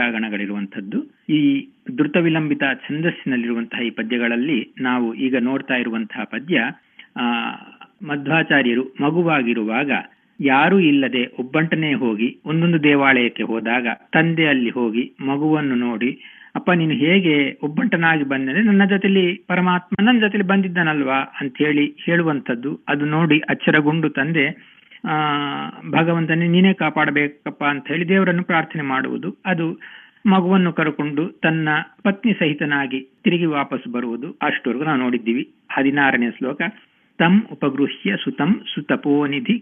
ಗಣಗಳಿರುವಂಥದ್ದು ಈ ಧೃತ ವಿಲಂಬಿತ ಛಂದಸ್ಸಿನಲ್ಲಿರುವಂತಹ ಈ ಪದ್ಯಗಳಲ್ಲಿ ನಾವು ಈಗ ನೋಡ್ತಾ ಇರುವಂತಹ ಪದ್ಯ ಆ ಮಧ್ವಾಚಾರ್ಯರು ಮಗುವಾಗಿರುವಾಗ ಯಾರೂ ಇಲ್ಲದೆ ಒಬ್ಬಂಟನೇ ಹೋಗಿ ಒಂದೊಂದು ದೇವಾಲಯಕ್ಕೆ ಹೋದಾಗ ತಂದೆ ಅಲ್ಲಿ ಹೋಗಿ ಮಗುವನ್ನು ನೋಡಿ ಅಪ್ಪ ನೀನು ಹೇಗೆ ಒಬ್ಬಂಟನಾಗಿ ಬಂದರೆ ನನ್ನ ಜೊತೆಲಿ ಪರಮಾತ್ಮ ನನ್ನ ಜೊತೆಲಿ ಬಂದಿದ್ದಾನಲ್ವಾ ಅಂತ ಹೇಳಿ ಹೇಳುವಂಥದ್ದು ಅದು ನೋಡಿ ಅಚ್ಚರಗೊಂಡು ತಂದೆ ಆ ಭಗವಂತನೇ ನೀನೇ ಕಾಪಾಡಬೇಕಪ್ಪ ಅಂತ ಹೇಳಿ ದೇವರನ್ನು ಪ್ರಾರ್ಥನೆ ಮಾಡುವುದು ಅದು ಮಗುವನ್ನು ಕರ್ಕೊಂಡು ತನ್ನ ಪತ್ನಿ ಸಹಿತನಾಗಿ ತಿರುಗಿ ವಾಪಸ್ ಬರುವುದು ಅಷ್ಟವರೆಗೂ ನಾವು ನೋಡಿದ್ದೀವಿ ಹದಿನಾರನೇ ಶ್ಲೋಕ ತಂ ಉಪಗೃಹ್ಯ ಸುತಂ ಸುತಪೋನಿಧಿ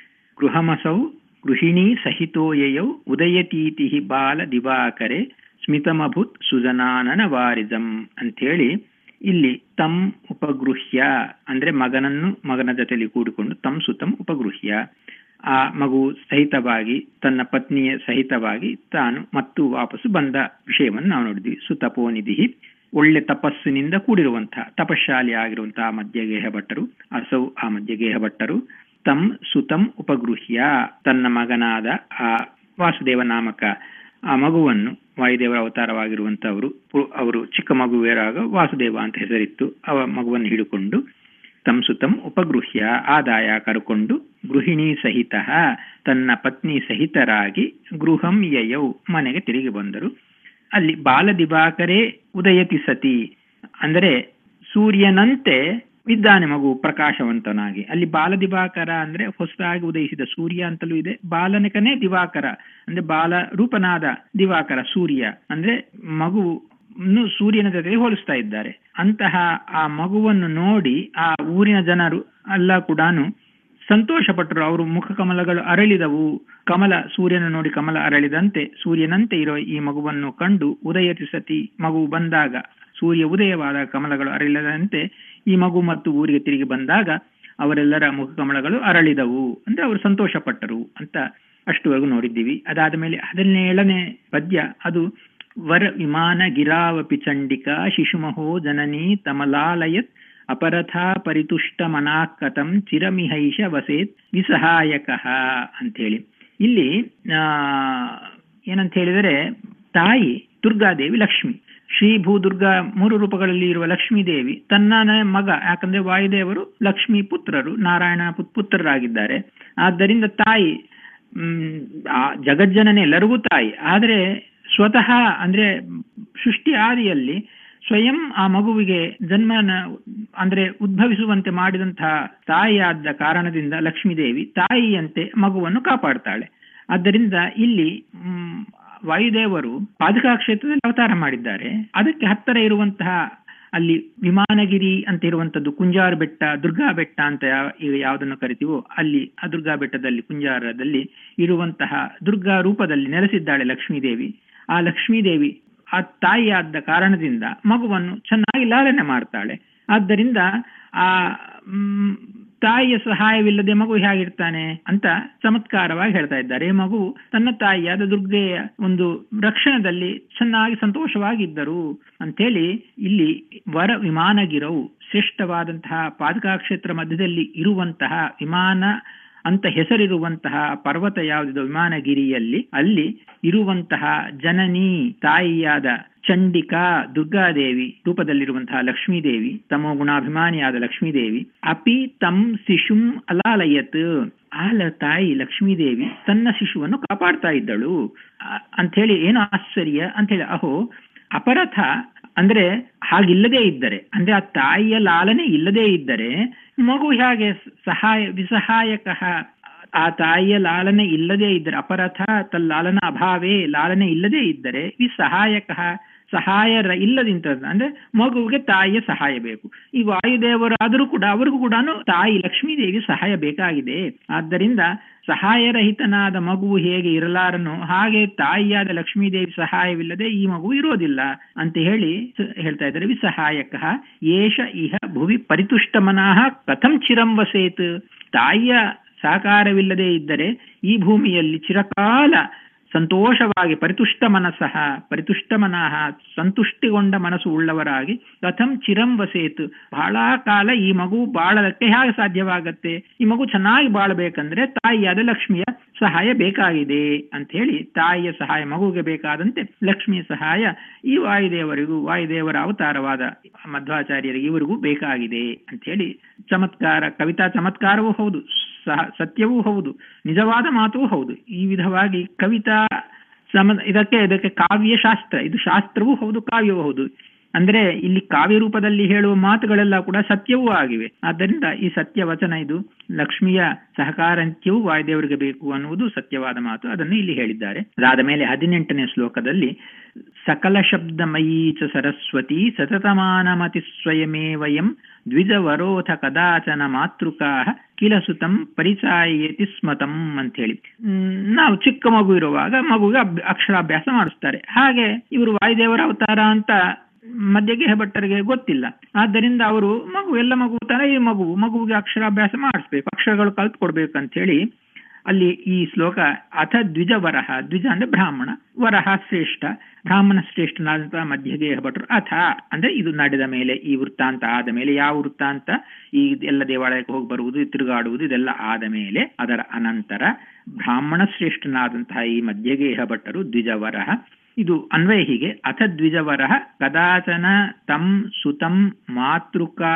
ಗೃಹಮಸೌ ಗೃಹಿಣೀ ಸಹಿತೋ ಯಯೌ ಉದಯತೀತಿ ಬಾಲ ದಿವಾಕರೆ ಸ್ಮಿತಮಭುತ್ ಸುಜನಾನನ ವಾರಿಜಂ ಅಂಥೇಳಿ ಇಲ್ಲಿ ತಂ ಉಪಗೃಹ್ಯ ಅಂದ್ರೆ ಮಗನನ್ನು ಮಗನ ಜೊತೆಲಿ ಕೂಡಿಕೊಂಡು ತಂ ಸುತಂ ಉಪಗೃಹ್ಯ ಆ ಮಗು ಸಹಿತವಾಗಿ ತನ್ನ ಪತ್ನಿಯ ಸಹಿತವಾಗಿ ತಾನು ಮತ್ತು ವಾಪಸ್ಸು ಬಂದ ವಿಷಯವನ್ನು ನಾವು ನೋಡಿದ್ವಿ ಸುತಪೋನಿಧಿ ಒಳ್ಳೆ ತಪಸ್ಸಿನಿಂದ ಕೂಡಿರುವಂತಹ ತಪಶಾಲಿ ಆಗಿರುವಂತಹ ಮಧ್ಯಗೇಹ ಭಟ್ಟರು ಅಸೌ ಆ ಮಧ್ಯಗೇಹ ಭಟ್ಟರು ತಂ ಸುತಂ ಉಪಗೃಹ್ಯ ತನ್ನ ಮಗನಾದ ಆ ವಾಸುದೇವ ನಾಮಕ ಆ ಮಗುವನ್ನು ವಾಯುದೇವರ ಅವತಾರವಾಗಿರುವಂತವರು ಅವರು ಚಿಕ್ಕ ಮಗುವಿರಾಗ ವಾಸುದೇವ ಅಂತ ಹೆಸರಿತ್ತು ಅವ ಮಗುವನ್ನು ಹಿಡಿಕೊಂಡು ತಂ ಸುತಂ ಉಪಗೃಹ್ಯ ಆದಾಯ ಕರ್ಕೊಂಡು ಗೃಹಿಣಿ ಸಹಿತ ತನ್ನ ಪತ್ನಿ ಸಹಿತರಾಗಿ ಗೃಹಂ ಯಯೌ ಮನೆಗೆ ತಿರುಗಿ ಬಂದರು ಅಲ್ಲಿ ಬಾಲದಿವಾಕರೇ ಉದಯತಿ ಸತಿ ಅಂದರೆ ಸೂರ್ಯನಂತೆ ಇದ್ದಾನೆ ಮಗು ಪ್ರಕಾಶವಂತನಾಗಿ ಅಲ್ಲಿ ಬಾಲದಿವಾಕರ ಅಂದ್ರೆ ಹೊಸದಾಗಿ ಉದಯಿಸಿದ ಸೂರ್ಯ ಅಂತಲೂ ಇದೆ ಬಾಲನಕನೇ ದಿವಾಕರ ಅಂದ್ರೆ ಬಾಲ ರೂಪನಾದ ದಿವಾಕರ ಸೂರ್ಯ ಅಂದ್ರೆ ಮಗು ಸೂರ್ಯನ ಜೊತೆ ಹೋಲಿಸ್ತಾ ಇದ್ದಾರೆ ಅಂತಹ ಆ ಮಗುವನ್ನು ನೋಡಿ ಆ ಊರಿನ ಜನರು ಎಲ್ಲ ಕೂಡ ಸಂತೋಷಪಟ್ಟರು ಅವರು ಮುಖ ಕಮಲಗಳು ಅರಳಿದವು ಕಮಲ ಸೂರ್ಯನ ನೋಡಿ ಕಮಲ ಅರಳಿದಂತೆ ಸೂರ್ಯನಂತೆ ಇರೋ ಈ ಮಗುವನ್ನು ಕಂಡು ಉದಯತಿ ಸತಿ ಮಗು ಬಂದಾಗ ಸೂರ್ಯ ಉದಯವಾದ ಕಮಲಗಳು ಅರಳಿದಂತೆ ಈ ಮಗು ಮತ್ತು ಊರಿಗೆ ತಿರುಗಿ ಬಂದಾಗ ಅವರೆಲ್ಲರ ಮುಖ ಕಮಲಗಳು ಅರಳಿದವು ಅಂದ್ರೆ ಅವರು ಸಂತೋಷ ಪಟ್ಟರು ಅಂತ ಅಷ್ಟುವರೆಗೂ ನೋಡಿದ್ದೀವಿ ಅದಾದ ಮೇಲೆ ಹದಿನೇಳನೇ ಪದ್ಯ ಅದು ವರ ವಿಮಾನ ಗಿರಾವಪಿ ಚಂಡಿಕಾ ಶಿಶುಮಹೋ ಜನನಿ ತಮಲಾಲಯತ್ ಅಪರಥಾ ಪರಿತುಷ್ಟ ಮನಾಕತಂ ಚಿರಮಿಹೈಷ ವಸೇತ್ ವಿಸಹಾಯಕ ಅಂತೇಳಿ ಇಲ್ಲಿ ಆ ಏನಂತ ಹೇಳಿದರೆ ತಾಯಿ ದುರ್ಗಾದೇವಿ ಲಕ್ಷ್ಮಿ ಶ್ರೀ ಭೂ ದುರ್ಗಾ ಮೂರು ರೂಪಗಳಲ್ಲಿ ಇರುವ ಲಕ್ಷ್ಮೀ ದೇವಿ ತನ್ನ ಮಗ ಯಾಕಂದ್ರೆ ವಾಯುದೇವರು ಲಕ್ಷ್ಮೀ ಪುತ್ರರು ನಾರಾಯಣ ಪುತ್ರರಾಗಿದ್ದಾರೆ ಆದ್ದರಿಂದ ತಾಯಿ ಹ್ಮ್ ಜಗಜ್ಜನನೇ ಎಲ್ಲರಿಗೂ ತಾಯಿ ಆದರೆ ಸ್ವತಃ ಅಂದ್ರೆ ಸೃಷ್ಟಿ ಆದಿಯಲ್ಲಿ ಸ್ವಯಂ ಆ ಮಗುವಿಗೆ ಜನ್ಮನ ಅಂದ್ರೆ ಉದ್ಭವಿಸುವಂತೆ ಮಾಡಿದಂತಹ ತಾಯಿಯಾದ ಕಾರಣದಿಂದ ಲಕ್ಷ್ಮೀದೇವಿ ತಾಯಿಯಂತೆ ಮಗುವನ್ನು ಕಾಪಾಡ್ತಾಳೆ ಆದ್ದರಿಂದ ಇಲ್ಲಿ ಹ್ಮ್ ವಾಯುದೇವರು ಪಾದುಕಾ ಕ್ಷೇತ್ರದಲ್ಲಿ ಅವತಾರ ಮಾಡಿದ್ದಾರೆ ಅದಕ್ಕೆ ಹತ್ತಿರ ಇರುವಂತಹ ಅಲ್ಲಿ ವಿಮಾನಗಿರಿ ಅಂತ ಇರುವಂತದ್ದು ಕುಂಜಾರ ಬೆಟ್ಟ ದುರ್ಗಾ ಬೆಟ್ಟ ಅಂತ ಈಗ ಯಾವುದನ್ನು ಕರಿತೀವೋ ಅಲ್ಲಿ ಆ ದುರ್ಗಾ ಬೆಟ್ಟದಲ್ಲಿ ಕುಂಜಾರದಲ್ಲಿ ಇರುವಂತಹ ದುರ್ಗಾ ರೂಪದಲ್ಲಿ ನೆಲೆಸಿದ್ದಾಳೆ ಲಕ್ಷ್ಮೀದೇವಿ ಆ ಲಕ್ಷ್ಮೀದೇವಿ ಆ ತಾಯಿಯಾದ ಕಾರಣದಿಂದ ಮಗುವನ್ನು ಚೆನ್ನಾಗಿ ಲಾಲನೆ ಮಾಡ್ತಾಳೆ ಆದ್ದರಿಂದ ಆ ತಾಯಿಯ ಸಹಾಯವಿಲ್ಲದೆ ಮಗು ಹೇಗಿರ್ತಾನೆ ಅಂತ ಚಮತ್ಕಾರವಾಗಿ ಹೇಳ್ತಾ ಇದ್ದಾರೆ ಮಗು ತನ್ನ ತಾಯಿಯಾದ ದುರ್ಗೆಯ ಒಂದು ರಕ್ಷಣದಲ್ಲಿ ಚೆನ್ನಾಗಿ ಸಂತೋಷವಾಗಿದ್ದರು ಅಂತೇಳಿ ಇಲ್ಲಿ ವರ ವಿಮಾನಗಿರವು ಶ್ರೇಷ್ಠವಾದಂತಹ ಪಾದಕಾ ಕ್ಷೇತ್ರ ಮಧ್ಯದಲ್ಲಿ ಇರುವಂತಹ ವಿಮಾನ ಅಂತ ಹೆಸರಿರುವಂತಹ ಪರ್ವತ ಯಾವುದಿದೆ ವಿಮಾನಗಿರಿಯಲ್ಲಿ ಅಲ್ಲಿ ಇರುವಂತಹ ಜನನಿ ತಾಯಿಯಾದ ಚಂಡಿಕಾ ದುರ್ಗಾದೇವಿ ರೂಪದಲ್ಲಿರುವಂತಹ ಲಕ್ಷ್ಮೀದೇವಿ ತಮೋ ಗುಣಾಭಿಮಾನಿಯಾದ ಲಕ್ಷ್ಮೀದೇವಿ ಅಪಿ ತಂ ಶಿಶುಂ ಅಲಾಲಯತ್ ಆಲ ತಾಯಿ ಲಕ್ಷ್ಮೀದೇವಿ ತನ್ನ ಶಿಶುವನ್ನು ಕಾಪಾಡ್ತಾ ಇದ್ದಳು ಅಂಥೇಳಿ ಏನು ಆಶ್ಚರ್ಯ ಅಂಥೇಳಿ ಅಹೋ ಅಪರಥ ಅಂದ್ರೆ ಹಾಗಿಲ್ಲದೆ ಇದ್ದರೆ ಅಂದ್ರೆ ಆ ತಾಯಿಯ ಲಾಲನೆ ಇಲ್ಲದೆ ಇದ್ದರೆ ಮಗು ಹೇಗೆ ಸಹಾಯ ವಿಸಹಾಯಕ ಆ ತಾಯಿಯ ಲಾಲನೆ ಇಲ್ಲದೆ ಇದ್ದರೆ ಅಪರಥ ತಲ್ಲಾಲನ ಅಭಾವೇ ಲಾಲನೆ ಇಲ್ಲದೆ ಇದ್ದರೆ ವಿಸಹಾಯಕ ಸಹಾಯ ಇಲ್ಲದಿಂತ ಅಂದ್ರೆ ಮಗುವಿಗೆ ತಾಯಿಯ ಸಹಾಯ ಬೇಕು ಈ ವಾಯುದೇವರಾದರೂ ಕೂಡ ಅವ್ರಿಗೂ ಕೂಡ ತಾಯಿ ಲಕ್ಷ್ಮೀದೇವಿ ಸಹಾಯ ಬೇಕಾಗಿದೆ ಆದ್ದರಿಂದ ಸಹಾಯರಹಿತನಾದ ಮಗುವು ಹೇಗೆ ಇರಲಾರನು ಹಾಗೆ ತಾಯಿಯಾದ ಲಕ್ಷ್ಮೀದೇವಿ ಸಹಾಯವಿಲ್ಲದೆ ಈ ಮಗು ಇರೋದಿಲ್ಲ ಅಂತ ಹೇಳಿ ಹೇಳ್ತಾ ಇದ್ದಾರೆ ವಿಸಹಾಯಕ ಏಷ ಇಹ ಭುವಿ ಪರಿತುಷ್ಟ ಮನಃ ಕಥಂ ಚಿರಂ ವಸೇತ್ ತಾಯಿಯ ಸಹಕಾರವಿಲ್ಲದೆ ಇದ್ದರೆ ಈ ಭೂಮಿಯಲ್ಲಿ ಚಿರಕಾಲ ಸಂತೋಷವಾಗಿ ಪರಿತುಷ್ಟ ಮನಸ್ಸಃ ಪರಿತುಷ್ಟ ಮನಃ ಸಂತುಷ್ಟಿಗೊಂಡ ಮನಸ್ಸು ಉಳ್ಳವರಾಗಿ ಕಥಂ ಚಿರಂ ವಸೇತು ಬಹಳ ಕಾಲ ಈ ಮಗು ಬಾಳದಕ್ಕೆ ಹೇಗೆ ಸಾಧ್ಯವಾಗತ್ತೆ ಈ ಮಗು ಚೆನ್ನಾಗಿ ಬಾಳಬೇಕಂದ್ರೆ ತಾಯಿಯಾದ ಲಕ್ಷ್ಮಿಯ ಸಹಾಯ ಬೇಕಾಗಿದೆ ಅಂತ ಹೇಳಿ ತಾಯಿಯ ಸಹಾಯ ಮಗುವಿಗೆ ಬೇಕಾದಂತೆ ಲಕ್ಷ್ಮಿಯ ಸಹಾಯ ಈ ವಾಯುದೇವರಿಗೂ ವಾಯುದೇವರ ಅವತಾರವಾದ ಮಧ್ವಾಚಾರ್ಯರಿಗೆ ಇವರಿಗೂ ಬೇಕಾಗಿದೆ ಅಂತ ಹೇಳಿ ಚಮತ್ಕಾರ ಕವಿತಾ ಚಮತ್ಕಾರವೂ ಹೌದು ಸಹ ಸತ್ಯವೂ ಹೌದು ನಿಜವಾದ ಮಾತೂ ಹೌದು ಈ ವಿಧವಾಗಿ ಕವಿತಾ ಸಮ ಇದಕ್ಕೆ ಇದಕ್ಕೆ ಕಾವ್ಯ ಶಾಸ್ತ್ರ ಇದು ಶಾಸ್ತ್ರವೂ ಹೌದು ಕಾವ್ಯವೂ ಹೌದು ಅಂದ್ರೆ ಇಲ್ಲಿ ಕಾವ್ಯ ರೂಪದಲ್ಲಿ ಹೇಳುವ ಮಾತುಗಳೆಲ್ಲ ಕೂಡ ಸತ್ಯವೂ ಆಗಿವೆ ಆದ್ದರಿಂದ ಈ ಸತ್ಯ ವಚನ ಇದು ಲಕ್ಷ್ಮಿಯ ಸಹಕಾರ ನಿತ್ಯವೂ ವಾಯುದೇವರಿಗೆ ಬೇಕು ಅನ್ನುವುದು ಸತ್ಯವಾದ ಮಾತು ಅದನ್ನು ಇಲ್ಲಿ ಹೇಳಿದ್ದಾರೆ ಅದಾದ ಮೇಲೆ ಹದಿನೆಂಟನೇ ಶ್ಲೋಕದಲ್ಲಿ ಸಕಲ ಶಬ್ದಮಯೀ ಚ ಸರಸ್ವತಿ ಸತತಮಾನಮತಿ ಸ್ವಯಮೇವಯಂ ದ್ವಿಜವರೋಥ ಕದಾಚನ ಮಾತೃಕಾ ಕಿಲ ಸುತಂ ಪರಿಚಾಯತಿ ಸ್ಮತಂ ಅಂತ ಹೇಳಿ ನಾವು ಚಿಕ್ಕ ಮಗು ಇರುವಾಗ ಮಗುಗೆ ಅಕ್ಷರಾಭ್ಯಾಸ ಮಾಡಿಸ್ತಾರೆ ಹಾಗೆ ಇವರು ವಾಯುದೇವರ ಅವತಾರ ಅಂತ ಮಧ್ಯಗೆ ಭಟ್ಟರಿಗೆ ಗೊತ್ತಿಲ್ಲ ಆದ್ದರಿಂದ ಅವರು ಮಗು ಎಲ್ಲ ಮಗು ತರ ಈ ಮಗು ಮಗುವಿಗೆ ಅಕ್ಷರಾಭ್ಯಾಸ ಮಾಡಿಸ್ಬೇಕು ಅಕ್ಷರಗಳು ಕಲ್ತ್ಕೊಡ್ಬೇಕು ಅಂತ ಹೇಳಿ ಅಲ್ಲಿ ಈ ಶ್ಲೋಕ ಅಥ ದ್ವಿಜ ವರಹ ದ್ವಿಜ ಅಂದ್ರೆ ಬ್ರಾಹ್ಮಣ ವರಹ ಶ್ರೇಷ್ಠ ಬ್ರಾಹ್ಮಣ ಶ್ರೇಷ್ಠನಾದಂತಹ ಮಧ್ಯಗೇಹ ಭಟ್ರು ಅಥ ಅಂದ್ರೆ ಇದು ನಡೆದ ಮೇಲೆ ಈ ವೃತ್ತಾಂತ ಆದ ಮೇಲೆ ಯಾವ ವೃತ್ತಾಂತ ಈ ಎಲ್ಲ ದೇವಾಲಯಕ್ಕೆ ಹೋಗಿ ಬರುವುದು ತಿರುಗಾಡುವುದು ಇದೆಲ್ಲ ಆದ ಮೇಲೆ ಅದರ ಅನಂತರ ಬ್ರಾಹ್ಮಣ ಶ್ರೇಷ್ಠನಾದಂತಹ ಈ ಮಧ್ಯಗೇಹ ಭಟ್ಟರು ದ್ವಿಜವರಹ ಇದು ಅನ್ವಯ ಹೀಗೆ ಅಥ ದ್ವಿಜವರಹ ಕದಾಚನ ತಂ ಸುತಂ ಮಾತೃಕಾ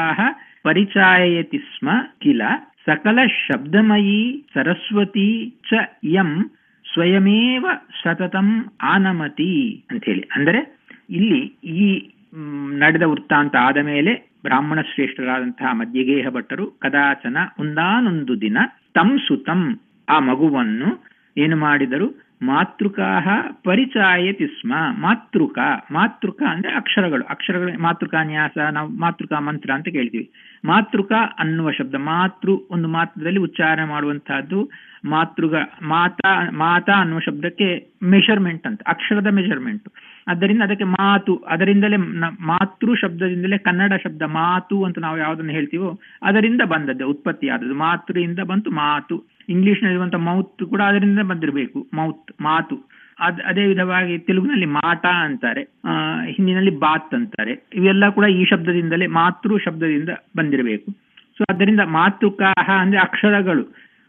ಪರಿಚಾಯತಿ ಸ್ಮ ಕಿಲ ಸಕಲ ಶಬ್ದಮಯೀ ಸರಸ್ವತಿ ಚ ಯಂ ಸ್ವಯಮೇವ ಸತತಂ ಆನಮತಿ ಅಂತ ಹೇಳಿ ಅಂದರೆ ಇಲ್ಲಿ ಈ ನಡೆದ ವೃತ್ತಾಂತ ಆದ ಮೇಲೆ ಬ್ರಾಹ್ಮಣ ಶ್ರೇಷ್ಠರಾದಂತಹ ಮಧ್ಯಗೇಹ ಭಟ್ಟರು ಕದಾಚನ ಒಂದಾನೊಂದು ದಿನ ತಂ ಸುತಂ ಆ ಮಗುವನ್ನು ಏನು ಮಾಡಿದರು ಮಾತೃಕಾ ಪರಿಚಾಯತಿ ಸ್ಮ ಮಾತೃಕ ಮಾತೃಕ ಅಂದ್ರೆ ಅಕ್ಷರಗಳು ಅಕ್ಷರಗಳು ಮಾತೃಕಾ ನ್ಯಾಸ ನಾವು ಮಾತೃಕಾ ಮಂತ್ರ ಅಂತ ಕೇಳ್ತೀವಿ ಮಾತೃಕ ಅನ್ನುವ ಶಬ್ದ ಮಾತೃ ಒಂದು ಮಾತ್ರದಲ್ಲಿ ಉಚ್ಚಾರಣೆ ಮಾಡುವಂತಹದ್ದು ಮಾತೃಗ ಮಾತಾ ಮಾತಾ ಅನ್ನುವ ಶಬ್ದಕ್ಕೆ ಮೆಷರ್ಮೆಂಟ್ ಅಂತ ಅಕ್ಷರದ ಮೆಷರ್ಮೆಂಟ್ ಆದ್ದರಿಂದ ಅದಕ್ಕೆ ಮಾತು ಅದರಿಂದಲೇ ಮಾತೃ ಶಬ್ದದಿಂದಲೇ ಕನ್ನಡ ಶಬ್ದ ಮಾತು ಅಂತ ನಾವು ಯಾವುದನ್ನು ಹೇಳ್ತೀವೋ ಅದರಿಂದ ಬಂದದ್ದು ಉತ್ಪತ್ತಿ ಆದದ್ದು ಮಾತೃಯಿಂದ ಬಂತು ಮಾತು ಇಂಗ್ಲಿಷ್ ನಲ್ಲಿರುವಂತ ಮೌತ್ ಕೂಡ ಅದರಿಂದ ಬಂದಿರಬೇಕು ಮೌತ್ ಮಾತು ಅದ್ ಅದೇ ವಿಧವಾಗಿ ತೆಲುಗಿನಲ್ಲಿ ಮಾಟ ಅಂತಾರೆ ಆ ಹಿಂದಿನಲ್ಲಿ ಬಾತ್ ಅಂತಾರೆ ಇವೆಲ್ಲ ಕೂಡ ಈ ಶಬ್ದದಿಂದಲೇ ಮಾತೃ ಶಬ್ದದಿಂದ ಬಂದಿರಬೇಕು ಸೊ ಅದರಿಂದ ಮಾತೃಕಾಹ ಅಂದ್ರೆ ಅಕ್ಷರಗಳು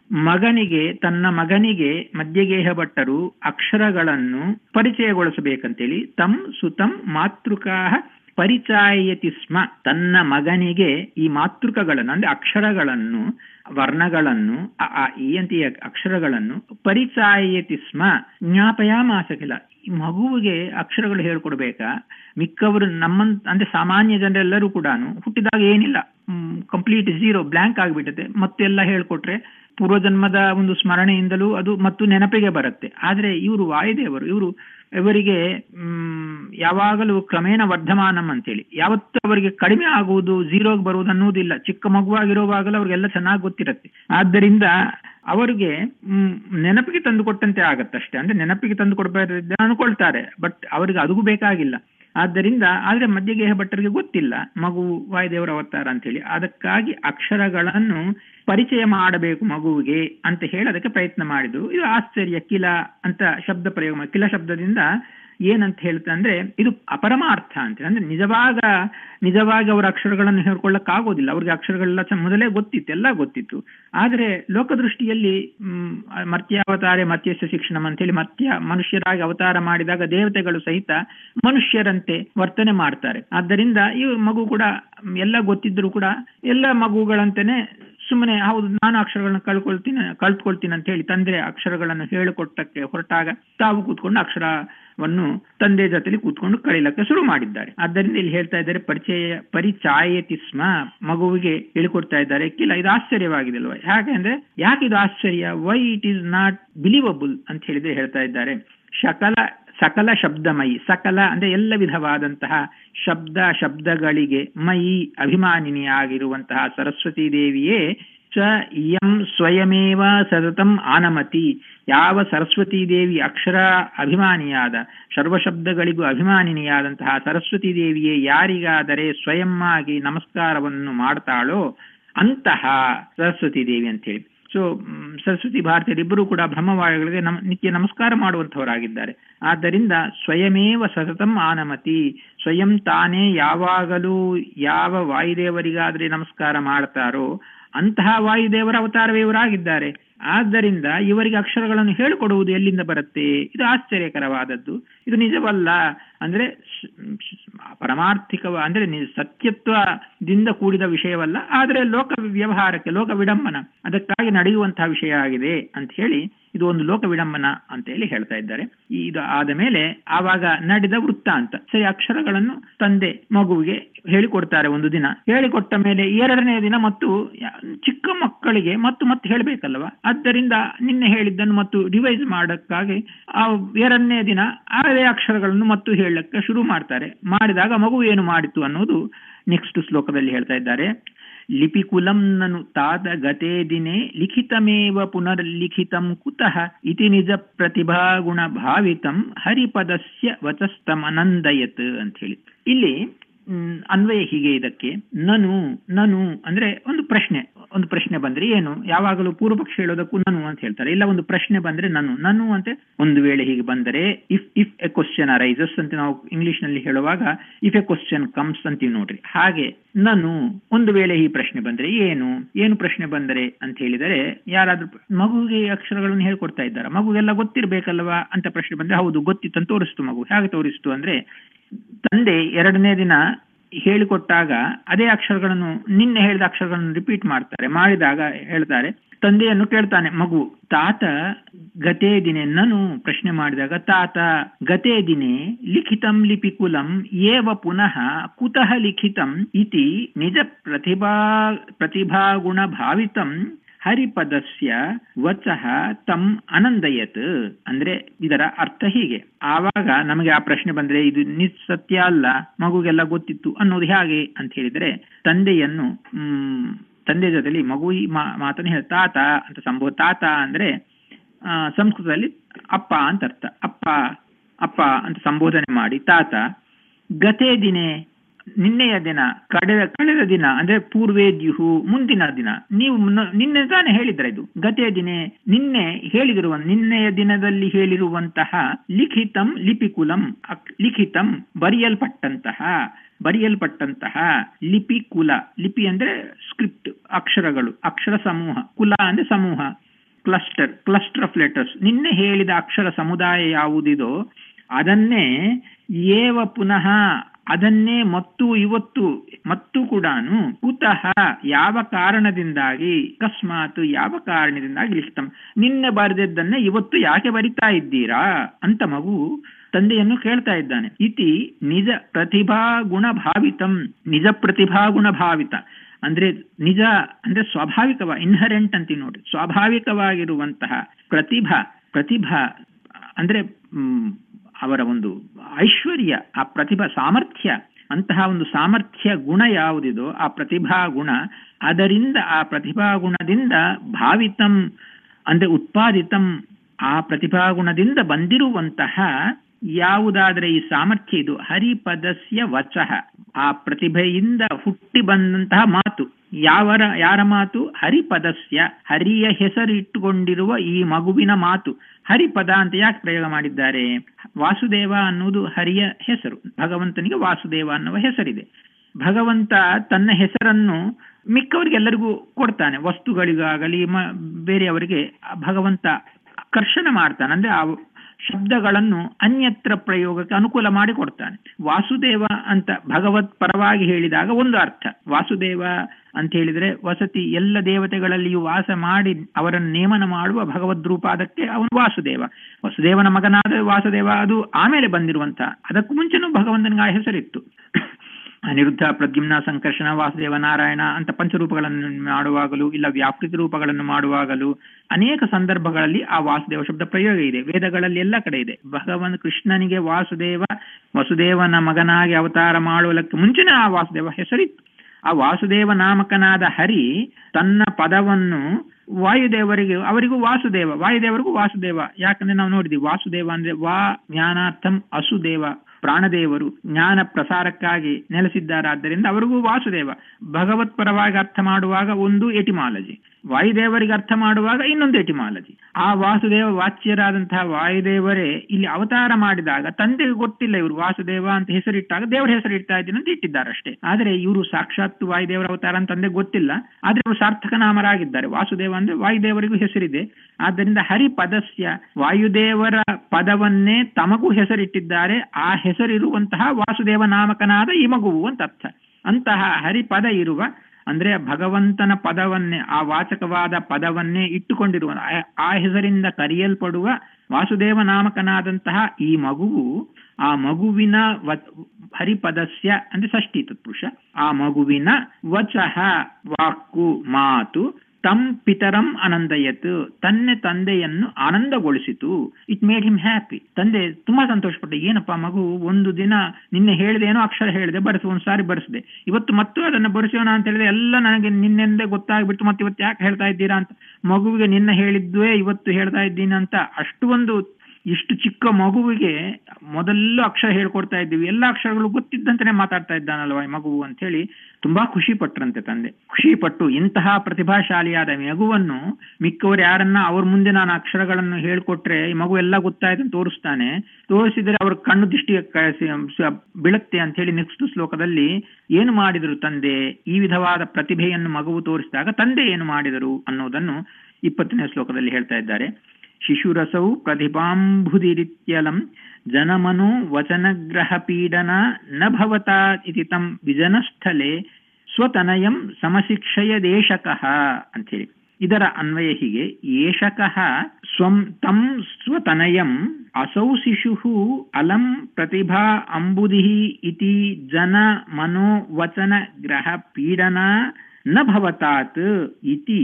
ಮಗನಿಗೆ ತನ್ನ ಮಗನಿಗೆ ಮಧ್ಯಗೇಹ ಭಟ್ಟರು ಅಕ್ಷರಗಳನ್ನು ಪರಿಚಯಗೊಳಿಸಬೇಕಂತೇಳಿ ತಂ ಸುತಂ ಮಾತೃಕಾಹ ಪರಿಚಾಯತಿ ಸ್ಮ ತನ್ನ ಮಗನಿಗೆ ಈ ಮಾತೃಕಗಳನ್ನು ಅಂದ್ರೆ ಅಕ್ಷರಗಳನ್ನು ವರ್ಣಗಳನ್ನು ಆ ಈ ಅಂತ ಅಕ್ಷರಗಳನ್ನು ಪರಿಚಾಯತಿ ಸ್ಮ ಜ್ಞಾಪಯಾಮಾಸಕಿಲ್ಲ ಈ ಮಗುವಿಗೆ ಅಕ್ಷರಗಳು ಹೇಳ್ಕೊಡ್ಬೇಕಾ ಮಿಕ್ಕವರು ನಮ್ಮಂತ ಅಂದ್ರೆ ಸಾಮಾನ್ಯ ಜನರೆಲ್ಲರೂ ಕೂಡ ಹುಟ್ಟಿದಾಗ ಏನಿಲ್ಲ ಕಂಪ್ಲೀಟ್ ಝೀರೋ ಬ್ಲ್ಯಾಂಕ್ ಆಗಿಬಿಟ್ಟತೆ ಮತ್ತೆಲ್ಲ ಹೇಳ್ಕೊಟ್ರೆ ಪೂರ್ವಜನ್ಮದ ಒಂದು ಸ್ಮರಣೆಯಿಂದಲೂ ಅದು ಮತ್ತು ನೆನಪಿಗೆ ಬರುತ್ತೆ ಆದ್ರೆ ಇವರು ವಾಯುದೇವರು ಇವರು ಇವರಿಗೆ ಹ್ಮ್ ಯಾವಾಗಲೂ ಕ್ರಮೇಣ ವರ್ಧಮಾನಂ ಅಂತೇಳಿ ಯಾವತ್ತೂ ಅವರಿಗೆ ಕಡಿಮೆ ಆಗುವುದು ಝೀರೋಗೆ ಬರುವುದು ಅನ್ನುವುದಿಲ್ಲ ಚಿಕ್ಕ ಮಗುವಾಗಿರುವಾಗಲೂ ಅವ್ರಿಗೆಲ್ಲ ಚೆನ್ನಾಗಿ ಗೊತ್ತಿರುತ್ತೆ ಆದ್ದರಿಂದ ಅವರಿಗೆ ಹ್ಮ್ ನೆನಪಿಗೆ ತಂದು ಕೊಟ್ಟಂತೆ ಆಗತ್ತಷ್ಟೇ ಅಂದ್ರೆ ನೆನಪಿಗೆ ತಂದು ಕೊಡಬೇಕಿದ್ದ ಅನ್ಕೊಳ್ತಾರೆ ಬಟ್ ಅವರಿಗೆ ಅದಕ್ಕೂ ಬೇಕಾಗಿಲ್ಲ ಆದ್ದರಿಂದ ಆದ್ರೆ ಮಧ್ಯಗೇಹ ಭಟ್ಟರಿಗೆ ಗೊತ್ತಿಲ್ಲ ಮಗು ವಾಯುದೇವರ ಅವತಾರ ಅಂತ ಹೇಳಿ ಅದಕ್ಕಾಗಿ ಅಕ್ಷರಗಳನ್ನು ಪರಿಚಯ ಮಾಡಬೇಕು ಮಗುವಿಗೆ ಅಂತ ಹೇಳಿ ಅದಕ್ಕೆ ಪ್ರಯತ್ನ ಮಾಡಿದ್ರು ಇದು ಆಶ್ಚರ್ಯ ಕಿಲ ಅಂತ ಶಬ್ದ ಪ್ರಯೋಗ ಕಿಲ ಶಬ್ದದಿಂದ ಏನಂತ ಹೇಳ್ತಾ ಅಂದ್ರೆ ಇದು ಅಪರಮಾರ್ಥ ಅಂತ ಅಂದ್ರೆ ನಿಜವಾಗ ನಿಜವಾಗಿ ಅವರ ಅಕ್ಷರಗಳನ್ನು ಹೇಳ್ಕೊಳ್ಳಕ್ ಆಗೋದಿಲ್ಲ ಅವ್ರಿಗೆ ಅಕ್ಷರಗಳೆಲ್ಲ ಮೊದಲೇ ಗೊತ್ತಿತ್ತು ಎಲ್ಲ ಗೊತ್ತಿತ್ತು ಆದ್ರೆ ಲೋಕದೃಷ್ಟಿಯಲ್ಲಿ ಹ್ಮ್ ಮರ್ತ್ಯಾವತಾರೆ ಮರ್ತ್ಯಸ್ಯ ಶಿಕ್ಷಣಂ ಅಂತ ಹೇಳಿ ಮರ್ತ್ಯ ಮನುಷ್ಯರಾಗಿ ಅವತಾರ ಮಾಡಿದಾಗ ದೇವತೆಗಳು ಸಹಿತ ಮನುಷ್ಯರಂತೆ ವರ್ತನೆ ಮಾಡ್ತಾರೆ ಆದ್ದರಿಂದ ಈ ಮಗು ಕೂಡ ಎಲ್ಲ ಗೊತ್ತಿದ್ರು ಕೂಡ ಎಲ್ಲ ಮಗುಗಳಂತೆನೆ ಸುಮ್ಮನೆ ಹೌದು ನಾನು ಅಕ್ಷರಗಳನ್ನ ಕಳ್ಕೊಳ್ತೀನಿ ಕಳ್ತ್ಕೊಳ್ತೀನಿ ಅಂತ ಹೇಳಿ ತಂದೆ ಅಕ್ಷರಗಳನ್ನು ಹೇಳಿಕೊಟ್ಟಕ್ಕೆ ಹೊರಟಾಗ ತಾವು ಕೂತ್ಕೊಂಡು ಅಕ್ಷರವನ್ನು ತಂದೆ ಜೊತೆಲಿ ಕೂತ್ಕೊಂಡು ಕಳೀಲಕ್ಕೆ ಶುರು ಮಾಡಿದ್ದಾರೆ ಆದ್ದರಿಂದ ಇಲ್ಲಿ ಹೇಳ್ತಾ ಇದ್ದಾರೆ ಪರಿಚಯ ಪರಿಚಾಯತಿ ಸ್ಮ ಮಗುವಿಗೆ ಹೇಳಿಕೊಡ್ತಾ ಇದ್ದಾರೆ ಕಿಲ್ಲ ಇದು ಆಶ್ಚರ್ಯವಾಗಿದೆ ಅಲ್ವಾ ಯಾಕೆ ಅಂದ್ರೆ ಯಾಕೆ ಇದು ಆಶ್ಚರ್ಯ why it is not believable ಅಂತ ಹೇಳಿದ್ರೆ ಹೇಳ್ತಾ ಇದ್ದಾರೆ ಶಕಲ ಸಕಲ ಶಬ್ದಮಯಿ ಸಕಲ ಅಂದ್ರೆ ಎಲ್ಲ ವಿಧವಾದಂತಹ ಶಬ್ದ ಶಬ್ದಗಳಿಗೆ ಮಯಿ ಅಭಿಮಾನಿನಿಯಾಗಿರುವಂತಹ ಸರಸ್ವತಿ ದೇವಿಯೇ ಚ ಇಯಂ ಸ್ವಯಮೇವ ಸತತಂ ಆನಮತಿ ಯಾವ ಸರಸ್ವತಿ ದೇವಿ ಅಕ್ಷರ ಅಭಿಮಾನಿಯಾದ ಸರ್ವಶಬ್ದಗಳಿಗೂ ಅಭಿಮಾನಿನಿಯಾದಂತಹ ಸರಸ್ವತಿ ದೇವಿಯೇ ಯಾರಿಗಾದರೆ ಸ್ವಯಂ ಆಗಿ ನಮಸ್ಕಾರವನ್ನು ಮಾಡ್ತಾಳೋ ಅಂತಹ ಸರಸ್ವತಿ ದೇವಿ ಅಂತ ಹೇಳಿ ಸೊ ಸರಸ್ವತಿ ಭಾರತೀಯರಿಬ್ಬರು ಕೂಡ ಬ್ರಹ್ಮವಾಯುಗಳಿಗೆ ನಮ್ ನಿತ್ಯ ನಮಸ್ಕಾರ ಮಾಡುವಂತವರಾಗಿದ್ದಾರೆ ಆದ್ದರಿಂದ ಸ್ವಯಮೇವ ಸತತಂ ಆನಮತಿ ಸ್ವಯಂ ತಾನೇ ಯಾವಾಗಲೂ ಯಾವ ವಾಯುದೇವರಿಗಾದ್ರೆ ನಮಸ್ಕಾರ ಮಾಡ್ತಾರೋ ಅಂತಹ ವಾಯುದೇವರ ಅವತಾರವೇ ಇವರಾಗಿದ್ದಾರೆ ಆದ್ದರಿಂದ ಇವರಿಗೆ ಅಕ್ಷರಗಳನ್ನು ಹೇಳಿಕೊಡುವುದು ಎಲ್ಲಿಂದ ಬರುತ್ತೆ ಇದು ಆಶ್ಚರ್ಯಕರವಾದದ್ದು ಇದು ನಿಜವಲ್ಲ ಅಂದ್ರೆ ಶ- ಶ- ಪರಮಾರ್ಥಿಕ ಅಂದ್ರೆ ನಿ- ಸತ್ಯತ್ವದಿಂದ ಕೂಡಿದ ವಿಷಯವಲ್ಲ ಆದರೆ ಲೋಕ ವ್ಯವಹಾರಕ್ಕೆ ಲೋಕ ವಿಡಂಬನ ಅದಕ್ಕಾಗಿ ನಡೆಯುವಂತಹ ವಿಷಯ ಆಗಿದೆ ಅಂತ ಹೇಳಿ ಇದು ಒಂದು ಲೋಕ ವಿಡಂಬನ ಅಂತ ಹೇಳಿ ಹೇಳ್ತಾ ಇದ್ದಾರೆ ಈ- ಇದು ಆದ ಮೇಲೆ ಆವಾಗ ನಡೆದ ವೃತ್ತಾಂತ ಸರಿ ಅಕ್ಷರಗಳನ್ನು ತಂದೆ ಮಗುವಿಗೆ ಹೇಳಿಕೊಡ್ತಾರೆ ಒಂದು ದಿನ ಹೇಳಿಕೊಟ್ಟ ಮೇಲೆ ಎರಡನೇ ದಿನ ಮತ್ತು ಯ- ಚಿಕ್ಕ ಮಕ್ಕಳಿಗೆ ಮತ್ತು ಮತ್ತೆ ಹೇಳಬೇಕಲ್ವಾ ಆದ್ದರಿಂದ ನಿನ್ನೆ ಹೇಳಿದ್ದನ್ನು ಮತ್ತು ರಿವೈಸ್ ಮಾಡಕ್ಕಾಗಿ ಆ ಎರಡನೇ ದಿನ ಅದೇ ಅಕ್ಷರಗಳನ್ನು ಮತ್ತು ಹೇಳಕ್ಕೆ ಶುರು ಮಾಡ್ತಾರೆ ಮಾಡಿದಾಗ ಮಗು ಏನು ಮಾಡಿತು ಅನ್ನೋದು ನೆಕ್ಸ್ಟ್ ಶ್ಲೋಕದಲ್ಲಿ ಹೇಳ್ತಾ ಇದ್ದಾರೆ ಲಿಪಿಕುಲಂ ನನು ತಾತ ಗತೆ ದಿನೇ ಲಿಖಿತಮೇವ ಪುನರ್ಲಿಖಿತಂ ಕುತಃ ಇತಿ ನಿಜ ಪ್ರತಿಭಾಗುಣ ಭಾವಿತಂ ಹರಿಪದಸ್ಯ ವಚಸ್ತಮನಂದಯತ್ ಅಂತ ಹೇಳಿ ಇಲ್ಲಿ ಮ್, ಅನ್ವಯ ಹೀಗೆ ಇದಕ್ಕೆ ನನು ನನು ಅಂದ್ರೆ ಒಂದು ಪ್ರಶ್ನೆ ಒಂದು ಪ್ರಶ್ನೆ ಬಂದ್ರೆ ಏನು ಯಾವಾಗಲೂ ಪೂರ್ವ ಪಕ್ಷ ಹೇಳೋದಕ್ಕೂ ನನು ಅಂತ ಹೇಳ್ತಾರೆ ಇಲ್ಲ ಒಂದು ಪ್ರಶ್ನೆ ಬಂದ್ರೆ ನನು ನನು ಅಂತ ಒಂದು ವೇಳೆ ಹೀಗೆ ಬಂದರೆ if if a question arises ಅಂತ ನಾವು ಇಂಗ್ಲಿಷ್ ನಲ್ಲಿ ಹೇಳುವಾಗ ಇಫ್ ಎ ಕ್ವಶನ್ ಕಮ್ಸ್ ಅಂತೀವಿ ನೋಡ್ರಿ ಹಾಗೆ ನಾನು ಒಂದು ವೇಳೆ ಈ ಪ್ರಶ್ನೆ ಬಂದ್ರೆ ಏನು ಏನು ಪ್ರಶ್ನೆ ಬಂದರೆ ಅಂತ ಹೇಳಿದರೆ ಯಾರಾದ್ರೂ ಮಗುವಿಗೆ ಅಕ್ಷರಗಳನ್ನು ಹೇಳ್ಕೊಡ್ತಾ ಇದ್ದಾರೆ ಮಗುಗೆಲ್ಲ ಗೊತ್ತಿರ್ಬೇಕಲ್ವಾ ಅಂತ ಪ್ರಶ್ನೆ ಬಂದ್ರೆ ಹೌದು ಗೊತ್ತಿತ್ತು ಅಂತ ತೋರಿಸ್ತು ಮಗು ಹೇಗೆ ತೋರಿಸ್ತು ಅಂದ್ರೆ ತಂದೆ ಎರಡನೇ ದಿನ ಹೇಳಿಕೊಟ್ಟಾಗ ಅದೇ ಅಕ್ಷರಗಳನ್ನು ನಿನ್ನೆ ಹೇಳಿದ ಅಕ್ಷರಗಳನ್ನು ರಿಪೀಟ್ ಮಾಡ್ತಾರೆ ಮಾಡಿದಾಗ ಹೇಳ್ತಾರೆ ತಂದೆಯನ್ನು ಕೇಳ್ತಾನೆ ಮಗು ತಾತ ಗತೇ ದಿನೇ ನಾನು ಪ್ರಶ್ನೆ ಮಾಡಿದಾಗ ತಾತ ಗತೇ ದಿನೇ ಲಿಖಿತಂ ಲಿಪಿಕುಲಂ ಏವ ಪುನಃ ಕುತಃ ಲಿಖಿತಂ ಇತಿ ನಿಜ ಪ್ರತಿಭಾ ಪ್ರತಿಭಾಗುಣ ಭಾವಿತಂ ಹರಿಪದಸ್ಯ ವಚಃ ತಂ ಅನಂದಯತ್ ಅಂದ್ರೆ ಇದರ ಅರ್ಥ ಹೀಗೆ ಆವಾಗ ನಮಗೆ ಆ ಪ್ರಶ್ನೆ ಬಂದ್ರೆ ಇದು ನಿಸ್ಸತ್ಯ ಅಲ್ಲ ಮಗುಗೆಲ್ಲ ಗೊತ್ತಿತ್ತು ಅನ್ನೋದು ಹೇಗೆ ಅಂತ ಹೇಳಿದ್ರೆ ತಂದೆಯನ್ನು ಹ್ಮ್ ತಂದೆ ಜೊತೆಲಿ ಮಗು ಈ ಮಾ- ಮಾತನ್ನು ಹೇಳ ತಾತ ಅಂತ ಸಂಭವ ತಾತ ಅಂದ್ರೆ ಆ, ಸಂಸ್ಕೃತದಲ್ಲಿ ಅಪ್ಪ ಅಂತ ಅರ್ಥ ಅಪ್ಪ ಅಪ್ಪ ಅಂತ ಸಂಬೋಧನೆ ಮಾಡಿ ತಾತ ಗತೇ ದಿನೇ ನಿನ್ನೆಯ ದಿನ ಕಳೆದ ಕಳೆದ ದಿನ ಅಂದ್ರೆ ಪೂರ್ವೇದ್ಯುಹು ಮುಂದಿನ ದಿನ ನೀವು ಮುನ್ನ- ನಿನ್ನೆ ತಾನೇ ಹೇಳಿದ್ರೆ ಇದು ಗತೇ ದಿನೇ ನಿನ್ನೆ ಹೇಳಿರುವ ನಿನ್ನೆಯ ದಿನದಲ್ಲಿ ಹೇಳಿರುವಂತಹ ಲಿಖಿತಂ ಲಿಪಿಕುಲಂ ಅಕ್- ಲಿಖಿತಂ ಬರೆಯಲ್ಪಟ್ಟಂತಹ ಬರೆಯಲ್ಪಟ್ಟಂತಹ ಲಿಪಿ ಕುಲ ಲಿಪಿ ಅಂದ್ರೆ ಸ್ಕ್ರಿಪ್ಟ್ ಅಕ್ಷರಗಳು ಅಕ್ಷರ ಸಮೂಹ ಕುಲ ಅಂದ್ರೆ ಸಮೂಹ ಕ್ಲಸ್ಟರ್ ಕ್ಲಸ್ಟರ್ ಆಫ್ ಲೆಟರ್ಸ್ ನಿನ್ನೆ ಹೇಳಿದ ಅಕ್ಷರ ಸಮುದಾಯ ಯಾವುದಿದೋ ಅದನ್ನೇ ಏವ ಪುನಃ ಅದನ್ನೇ ಮತ್ತು ಇವತ್ತು ಮತ್ತು ಕೂಡ ಕುತಃ ಯಾವ ಕಾರಣದಿಂದಾಗಿ ಅಕಸ್ಮಾತ್ ಯಾವ ಕಾರಣದಿಂದಾಗಿ ಲಿಖಿತಂ ನಿನ್ನೆ ಬರೆದಿದ್ದನ್ನೇ ಇವತ್ತು ಯಾಕೆ ಬರಿತಾ ಇದ್ದೀರಾ ಅಂತ ಮಗು ತಂದೆಯನ್ನು ಕೇಳ್ತಾ ಇದ್ದಾನೆ ಇತಿ ನಿಜ ಪ್ರತಿಭಾ ಗುಣ ಭಾವಿತಂ ನಿಜ ಪ್ರತಿಭಾ ಗುಣ ಭಾವಿತ ಅಂದ್ರೆ ನಿಜ ಅಂದ್ರೆ ಸ್ವಾಭಾವಿಕವ ಇನ್ಹರೆಂಟ್ ಅಂತೀವಿ ನೋಡಿ ಸ್ವಾಭಾವಿಕವಾಗಿರುವಂತಹ ಪ್ರತಿಭಾ ಪ್ರತಿಭಾ ಅಂದ್ರೆ ಮ್, ಅವರ ಒಂದು ಐಶ್ವರ್ಯ ಆ ಪ್ರತಿಭಾ ಸಾಮರ್ಥ್ಯ ಅಂತಹ ಒಂದು ಸಾಮರ್ಥ್ಯ ಗುಣ ಯಾವುದಿದೋ ಆ ಪ್ರತಿಭಾ ಗುಣ ಅದರಿಂದ ಆ ಪ್ರತಿಭಾ ಗುಣದಿಂದ ಭಾವಿತಂ ಅಂದ್ರೆ ಉತ್ಪಾದಿತಂ ಆ ಪ್ರತಿಭಾ ಗುಣದಿಂದ ಬಂದಿರುವಂತಹ ಯಾವುದಾದ್ರೆ ಈ ಸಾಮರ್ಥ್ಯ ಇದು ಹರಿಪದಸ್ಯ ವಚಃ ಆ ಪ್ರತಿಭೆಯಿಂದ ಹುಟ್ಟಿ ಬಂದಂತಹ ಮಾತು ಯಾವರ ಯಾರ ಮಾತು ಹರಿಪದಸ್ಯ ಹರಿಯ ಹೆಸರಿಟ್ಟುಕೊಂಡಿರುವ ಈ ಮಗುವಿನ ಮಾತು ಹರಿಪದ ಅಂತ ಯಾಕೆ ಪ್ರಯೋಗ ಮಾಡಿದ್ದಾರೆ ವಾಸುದೇವ ಅನ್ನುವುದು ಹರಿಯ ಹೆಸರು ಭಗವಂತನಿಗೆ ವಾಸುದೇವ ಅನ್ನುವ ಹೆಸರಿದೆ ಭಗವಂತ ತನ್ನ ಹೆಸರನ್ನು ಮಿಕ್ಕವರಿಗೆಲ್ಲರಿಗೂ ಕೊಡ್ತಾನೆ ವಸ್ತುಗಳಿಗಾಗಲಿ ಮ ಬೇರೆಯವರಿಗೆ ಆ ಭಗವಂತ ಕರ್ಷಣೆ ಮಾಡ್ತಾನೆ ಅಂದ್ರೆ ಆ ಶಬ್ದಗಳನ್ನು ಅನ್ಯತ್ರ ಪ್ರಯೋಗಕ್ಕೆ ಅನುಕೂಲ ಮಾಡಿ ಕೊಡ್ತಾನೆ ವಾಸುದೇವ ಅಂತ ಭಗವತ್ ಪರವಾಗಿ ಹೇಳಿದಾಗ ಒಂದು ಅರ್ಥ ವಾಸುದೇವ ಅಂತ ಹೇಳಿದ್ರೆ ವಸತಿ ಎಲ್ಲ ದೇವತೆಗಳಲ್ಲಿಯೂ ವಾಸ ಮಾಡಿ ಅವರನ್ನು ನೇಮನ ಮಾಡುವ ಭಗವದ್ ರೂಪ ಅದಕ್ಕೆ ಅವನು ವಾಸುದೇವ ವಸುದೇವನ ಮಗನಾದ ವಾಸುದೇವ ಅದು ಆಮೇಲೆ ಬಂದಿರುವಂತ ಅದಕ್ಕೂ ಮುಂಚೆನೂ ಭಗವಂತನಿಗೆ ಆ ಹೆಸರಿತ್ತು ಅನಿರುದ್ಧ ಪ್ರದ್ಯುಮ್ನ ಸಂಕರ್ಷಣ ವಾಸುದೇವ ನಾರಾಯಣ ಅಂತ ಪಂಚರೂಪಗಳನ್ನು ಮಾಡುವಾಗಲೂ ಇಲ್ಲ ವ್ಯಾಪೃತಿ ರೂಪಗಳನ್ನು ಮಾಡುವಾಗಲೂ ಅನೇಕ ಸಂದರ್ಭಗಳಲ್ಲಿ ಆ ವಾಸುದೇವ ಶಬ್ದ ಪ್ರಯೋಗ ಇದೆ ವೇದಗಳಲ್ಲಿ ಎಲ್ಲ ಕಡೆ ಇದೆ ಭಗವನ್ ಕೃಷ್ಣನಿಗೆ ವಾಸುದೇವ ವಸುದೇವನ ಮಗನಾಗಿ ಅವತಾರ ಮಾಡುವುದಕ್ಕೆ ಮುಂಚೆನೇ ಆ ವಾಸುದೇವ ಹೆಸರಿತ್ತು ಆ ವಾಸುದೇವ ನಾಮಕನಾದ ಹರಿ ತನ್ನ ಪದವನ್ನು ವಾಯುದೇವರಿಗೆ ಅವರಿಗೂ ವಾಸುದೇವ ವಾಯುದೇವರಿಗೂ ವಾಸುದೇವ ಯಾಕಂದ್ರೆ ನಾವು ನೋಡಿದ್ವಿ ವಾಸುದೇವ ಅಂದ್ರೆ ವಾ ಜ್ಞಾನಾರ್ಥಂ ಅಸುದೇವ ಪ್ರಾಣದೇವರು ಜ್ಞಾನ ಪ್ರಸಾರಕ್ಕಾಗಿ ನೆಲೆಸಿದ್ದಾರಾದ್ದರಿಂದ ಅವರಿಗೂ ವಾಸುದೇವ ಭಗವತ್ ಪರವಾಗಿ ಅರ್ಥ ಮಾಡುವಾಗ ಒಂದು ಎಟಿಮಾಲಜಿ ವಾಯುದೇವರಿಗೆ ಅರ್ಥ ಮಾಡುವಾಗ ಇನ್ನೊಂದು ಎಟಿಮಾಲಜಿ ಆ ವಾಸುದೇವ ವಾಚ್ಯರಾದಂತಹ ವಾಯುದೇವರೇ ಇಲ್ಲಿ ಅವತಾರ ಮಾಡಿದಾಗ ತಂದೆಗೆ ಗೊತ್ತಿಲ್ಲ ಇವರು ವಾಸುದೇವ ಅಂತ ಹೆಸರಿಟ್ಟಾಗ ದೇವರ ಹೆಸರು ಇಡ್ತಾ ಇದ್ದೀನಿ ಅಂತ ಇಟ್ಟಿದ್ದಾರೆ ಅಷ್ಟೇ ಆದ್ರೆ ಇವರು ಸಾಕ್ಷಾತ್ ವಾಯುದೇವರ ಅವತಾರ ಅಂತ ತಂದೆ ಗೊತ್ತಿಲ್ಲ ಆದ್ರೆ ಇವರು ಸಾರ್ಥಕ ನಾಮರಾಗಿದ್ದಾರೆ ವಾಸುದೇವ ಅಂದ್ರೆ ವಾಯುದೇವರಿಗೂ ಹೆಸರಿದೆ ಆದ್ದರಿಂದ ಹರಿಪದಸ್ಯ ವಾಯುದೇವರ ಪದವನ್ನೇ ತಮಗೂ ಹೆಸರಿಟ್ಟಿದ್ದಾರೆ ಆ ಹೆಸರಿರುವಂತಹ ವಾಸುದೇವ ನಾಮಕನಾದ ಈ ಮಗುವು ಅಂತ ಅರ್ಥ ಅಂತಹ ಹರಿಪದ ಇರುವ ಅಂದ್ರೆ ಭಗವಂತನ ಪದವನ್ನೇ ಆ ವಾಚಕವಾದ ಪದವನ್ನೇ ಇಟ್ಟುಕೊಂಡಿರುವ ಆ- ಆ ಹೆಸರಿಂದ ಕರೆಯಲ್ಪಡುವ ವಾಸುದೇವ ನಾಮಕನಾದಂತಹ ಈ ಮಗುವು ಆ ಮಗುವಿನ ವ- ಹರಿಪದಸ್ಯ ಅಂದ್ರೆ ಷಷ್ಠಿ ತತ್ಪುರುಷ ಆ ಮಗುವಿನ ವಚಃ ವಾಕು ಮಾತು ತಂ ಪಿತರಂ ಅನಂದಯತ್ ತನ್ನ ತಂದೆಯನ್ನು ಆನಂದಗೊಳಿಸಿತು ಇಟ್ ಮೇಡ್ ಹಿಮ್ ಹ್ಯಾಪಿ ತಂದೆ ತುಂಬಾ ಸಂತೋಷಪಟ್ಟ ಏನಪ್ಪ ಮಗು ಒಂದು ದಿನ ನಿನ್ನೆ ಹೇಳಿದೆ ಏನೋ ಅಕ್ಷರ ಹೇಳಿದೆ ಬರೆಸು ಒಂದ್ ಸಾರಿ ಬರೆಸಿದೆ ಇವತ್ತು ಮತ್ತು ಅದನ್ನ ಬರೆಸೋಣ ಅಂತ ಹೇಳಿದ್ರೆ ಎಲ್ಲ ನನಗೆ ನಿನ್ನೆಂದೇ ಗೊತ್ತಾಗ್ಬಿಟ್ಟು ಮತ್ತೆ ಇವತ್ತು ಯಾಕೆ ಹೇಳ್ತಾ ಇದ್ದೀರಾ ಅಂತ ಮಗುವಿಗೆ ನಿನ್ನೆ ಹೇಳಿದ್ವೇ ಇವತ್ತು ಹೇಳ್ತಾ ಇದ್ದೀನಿ ಅಂತ ಅಷ್ಟು ಒಂದು ಇಷ್ಟು ಚಿಕ್ಕ ಮಗುವಿಗೆ ಮೊದಲು ಅಕ್ಷರ ಹೇಳ್ಕೊಡ್ತಾ ಇದ್ದೀವಿ ಎಲ್ಲ ಅಕ್ಷರಗಳು ಗೊತ್ತಿದ್ದಂತೆನೆ ಮಾತಾಡ್ತಾ ಇದ್ದಾನಲ್ವಾ ಈ ಮಗುವು ಅಂತ ಹೇಳಿ ತುಂಬಾ ಖುಷಿ ಪಟ್ರಂತೆ ತಂದೆ ಖುಷಿ ಪಟ್ಟು ಇಂತಹ ಪ್ರತಿಭಾಶಾಲಿಯಾದ ಮಗುವನ್ನು ಮಿಕ್ಕವರು ಯಾರನ್ನ ಅವ್ರ ಮುಂದೆ ನಾನು ಅಕ್ಷರಗಳನ್ನು ಹೇಳ್ಕೊಟ್ರೆ ಈ ಮಗು ಎಲ್ಲ ಗೊತ್ತಾಯ್ತು ಅಂತ ತೋರಿಸ್ತಾನೆ ತೋರಿಸಿದ್ರೆ ಅವ್ರ ಕಣ್ಣು ದೃಷ್ಟಿಗೆ ಕ- ಸ- ಬೀಳುತ್ತೆ ಅಂತ ಹೇಳಿ ನೆಕ್ಸ್ಟ್ ಶ್ಲೋಕದಲ್ಲಿ ಏನು ಮಾಡಿದರು ತಂದೆ ಈ ವಿಧವಾದ ಪ್ರತಿಭೆಯನ್ನು ಮಗುವು ತೋರಿಸಿದಾಗ ತಂದೆ ಏನು ಮಾಡಿದರು ಅನ್ನೋದನ್ನು ಇಪ್ಪತ್ತನೇ ಶ್ಲೋಕದಲ್ಲಿ ಹೇಳ್ತಾ ಇದ್ದಾರೆ ಶಿಶುರಸೌ ಪ್ರತಿಭಾಂಬುದಿರಿತ್ಯಲಂ ಜನಮನು ವಚನಗ್ರಹ ಪೀಡನ ನ ಭವತಾ ಇತಿ ತಂ ವಿಜನಸ್ಥಲೆ ಸ್ವತನಯಂ ಸಮಶಿಕ್ಷಯ ದೇಶಕಃ ಅಂಥೇಳಿ ಇದರ ಅನ್ವಯ ಹೀಗೆ ಏಷಕಃ ಸ್ವಂ ತಂ ಸ್ವತನಯಂ ಅಸೌ ಶಿಶು ಅಲಂ ಪ್ರತಿಭಾ ಅಂಬುದಿ ಇತಿ ಜನ ಮನೋ ವಚನ ಗ್ರಹ ಪೀಡನ ನ ಭವತಾತ್ ಇತಿ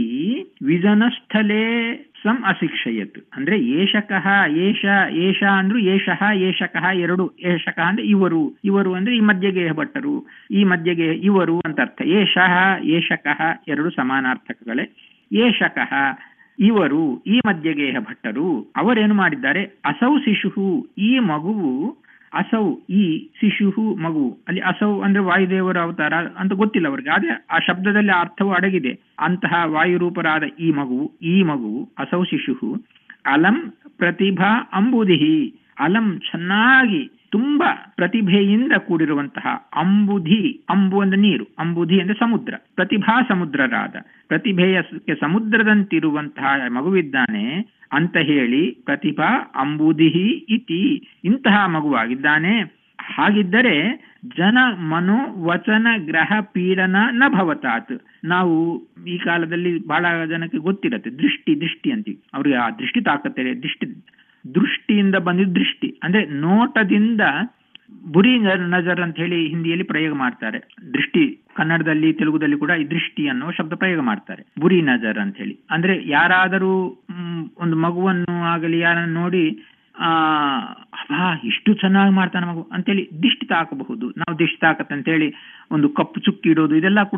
ವಿಜನಸ್ಥಲೆ ಸಂ ಅಶಿಕ್ಷಯತ್ ಅಂದ್ರೆ ಏಷಕಃ ಏಷ ಏಷ ಅಂದ್ರು ಏಷಃ ಏಷಕಃ ಎರಡು ಏಷಕಃ ಅಂದ್ರೆ ಇವರು ಇವರು ಅಂದ್ರೆ ಈ ಮಧ್ಯಗೇಹ ಭಟ್ಟರು ಈ ಮಧ್ಯಗೇಹ ಇವರು ಅಂತ ಅರ್ಥ ಏಷಃ ಏಷಕಃ ಎರಡು ಸಮಾನಾರ್ಥಕಗಳೇ ಏಷಕಃ ಇವರು ಈ ಮಧ್ಯಗೇಹ ಭಟ್ಟರು ಅವರೇನು ಮಾಡಿದ್ದಾರೆ ಅಸೌ ಶಿಶು ಈ ಮಗುವು ಅಸೌ ಈ ಶಿಶು ಮಗು ಅಲ್ಲಿ ಅಸೌ ಅಂದ್ರೆ ವಾಯುದೇವರ ಅವತಾರ ಅಂತ ಗೊತ್ತಿಲ್ಲ ಅವರಿಗೆ ಆದ್ರೆ ಆ ಶಬ್ದದಲ್ಲಿ ಆ ಅರ್ಥವು ಅಡಗಿದೆ ಅಂತಹ ವಾಯುರೂಪರಾದ ಈ ಮಗುವು ಈ ಮಗುವು ಅಸೌ ಶಿಶು ಅಲಂ ಪ್ರತಿಭಾ ಅಂಬುದಿಹಿ ಅಲಂ ಚೆನ್ನಾಗಿ ತುಂಬಾ ಪ್ರತಿಭೆಯಿಂದ ಕೂಡಿರುವಂತಹ ಅಂಬುಧಿ ಅಂಬು ಅಂದ್ರೆ ನೀರು ಅಂಬುಧಿ ಅಂದ್ರೆ ಸಮುದ್ರ ಪ್ರತಿಭಾ ಸಮುದ್ರರಾದ ಪ್ರತಿಭೆಯ ಸ- ಸಮುದ್ರದಂತಿರುವಂತಹ ಮಗುವಿದ್ದಾನೆ ಅಂತ ಹೇಳಿ ಪ್ರತಿಭಾ ಅಂಬುದಿಹಿ ಇತಿ ಇಂತಹ ಮಗುವಾಗಿದ್ದಾನೆ ಹಾಗಿದ್ದರೆ ಜನ ಮನೋ ವಚನ ಗ್ರಹ ಪೀಡನ ನ ಭವತಾತ್ ನಾವು ಈ ಕಾಲದಲ್ಲಿ ಬಹಳ ಜನಕ್ಕೆ ಗೊತ್ತಿರತ್ತೆ ದೃಷ್ಟಿ ದೃಷ್ಟಿ ಅಂತೀವಿ ಅವ್ರಿಗೆ ಆ ದೃಷ್ಟಿ ತಾಕತ್ತೆ ದೃಷ್ಟಿ ದೃಷ್ಟಿಯಿಂದ ಬಂದಿದ್ದ ದೃಷ್ಟಿ ಅಂದ್ರೆ ನೋಟದಿಂದ ಬುರಿ ನಜರ್ ನಜರ್ ಅಂತ ಹೇಳಿ ಹಿಂದಿಯಲ್ಲಿ ಪ್ರಯೋಗ ಮಾಡ್ತಾರೆ ದೃಷ್ಟಿ ಕನ್ನಡದಲ್ಲಿ ತೆಲುಗುದಲ್ಲಿ ಕೂಡ ಈ ದೃಷ್ಟಿ ಅನ್ನೋ ಶಬ್ದ ಪ್ರಯೋಗ ಮಾಡ್ತಾರೆ ಬುರಿ ನಜರ್ ಅಂತ ಹೇಳಿ ಅಂದ್ರೆ ಯಾರಾದರೂ ಮ್, ಒಂದು ಮಗುವನ್ನು ಆಗಲಿ ಯಾರನ್ನು ನೋಡಿ ಆ ಅಬ್ಬಾ ಇಷ್ಟು ಚೆನ್ನಾಗಿ ಮಾಡ್ತಾನೆ ಮಗು ಅಂತೇಳಿ ದಿಷ್ಟಿ ತಾಕಬಹುದು ನಾವು ದಿಷ್ಟಿ ತಾಕತ್ ಅಂತೇಳಿ ಒಂದು ಕಪ್ಪು ಚುಕ್ಕಿ ಇಡೋದು ಇದೆಲ್ಲ ಕೂಡ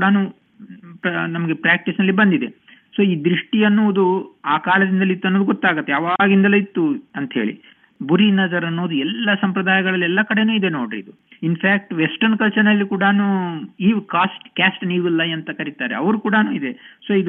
ನಮಗೆ ಪ್ರಾಕ್ಟೀಸ್ ನಲ್ಲಿ ಬಂದಿದೆ ಸೊ ಈ ದೃಷ್ಟಿ ಅನ್ನುವುದು ಆ ಕಾಲದಿಂದಲೇ ಇತ್ತು ಅನ್ನೋದು ಗೊತ್ತಾಗತ್ತೆ ಯಾವಾಗಿಂದಲೇ ಇತ್ತು ಅಂತ ಹೇಳಿ ಬುರಿ ನಜರ್ ಅನ್ನೋದು ಎಲ್ಲ ಸಂಪ್ರದಾಯಗಳಲ್ಲಿ ಎಲ್ಲ ಕಡೆನೂ ಇದೆ ನೋಡ್ರಿ ಇದು ಇನ್ಫ್ಯಾಕ್ಟ್ ವೆಸ್ಟರ್ನ್ ಕಲ್ಚರ್ ನಲ್ಲಿ ಕೂಡ ಈ ಕಾಸ್ಟ್ ಕ್ಯಾಸ್ಟ್ ನೀವಿಲ್ಲ ಅಂತ ಕರೀತಾರೆ ಅವರು ಕೂಡ ಇದೆ ಸೊ ಇದು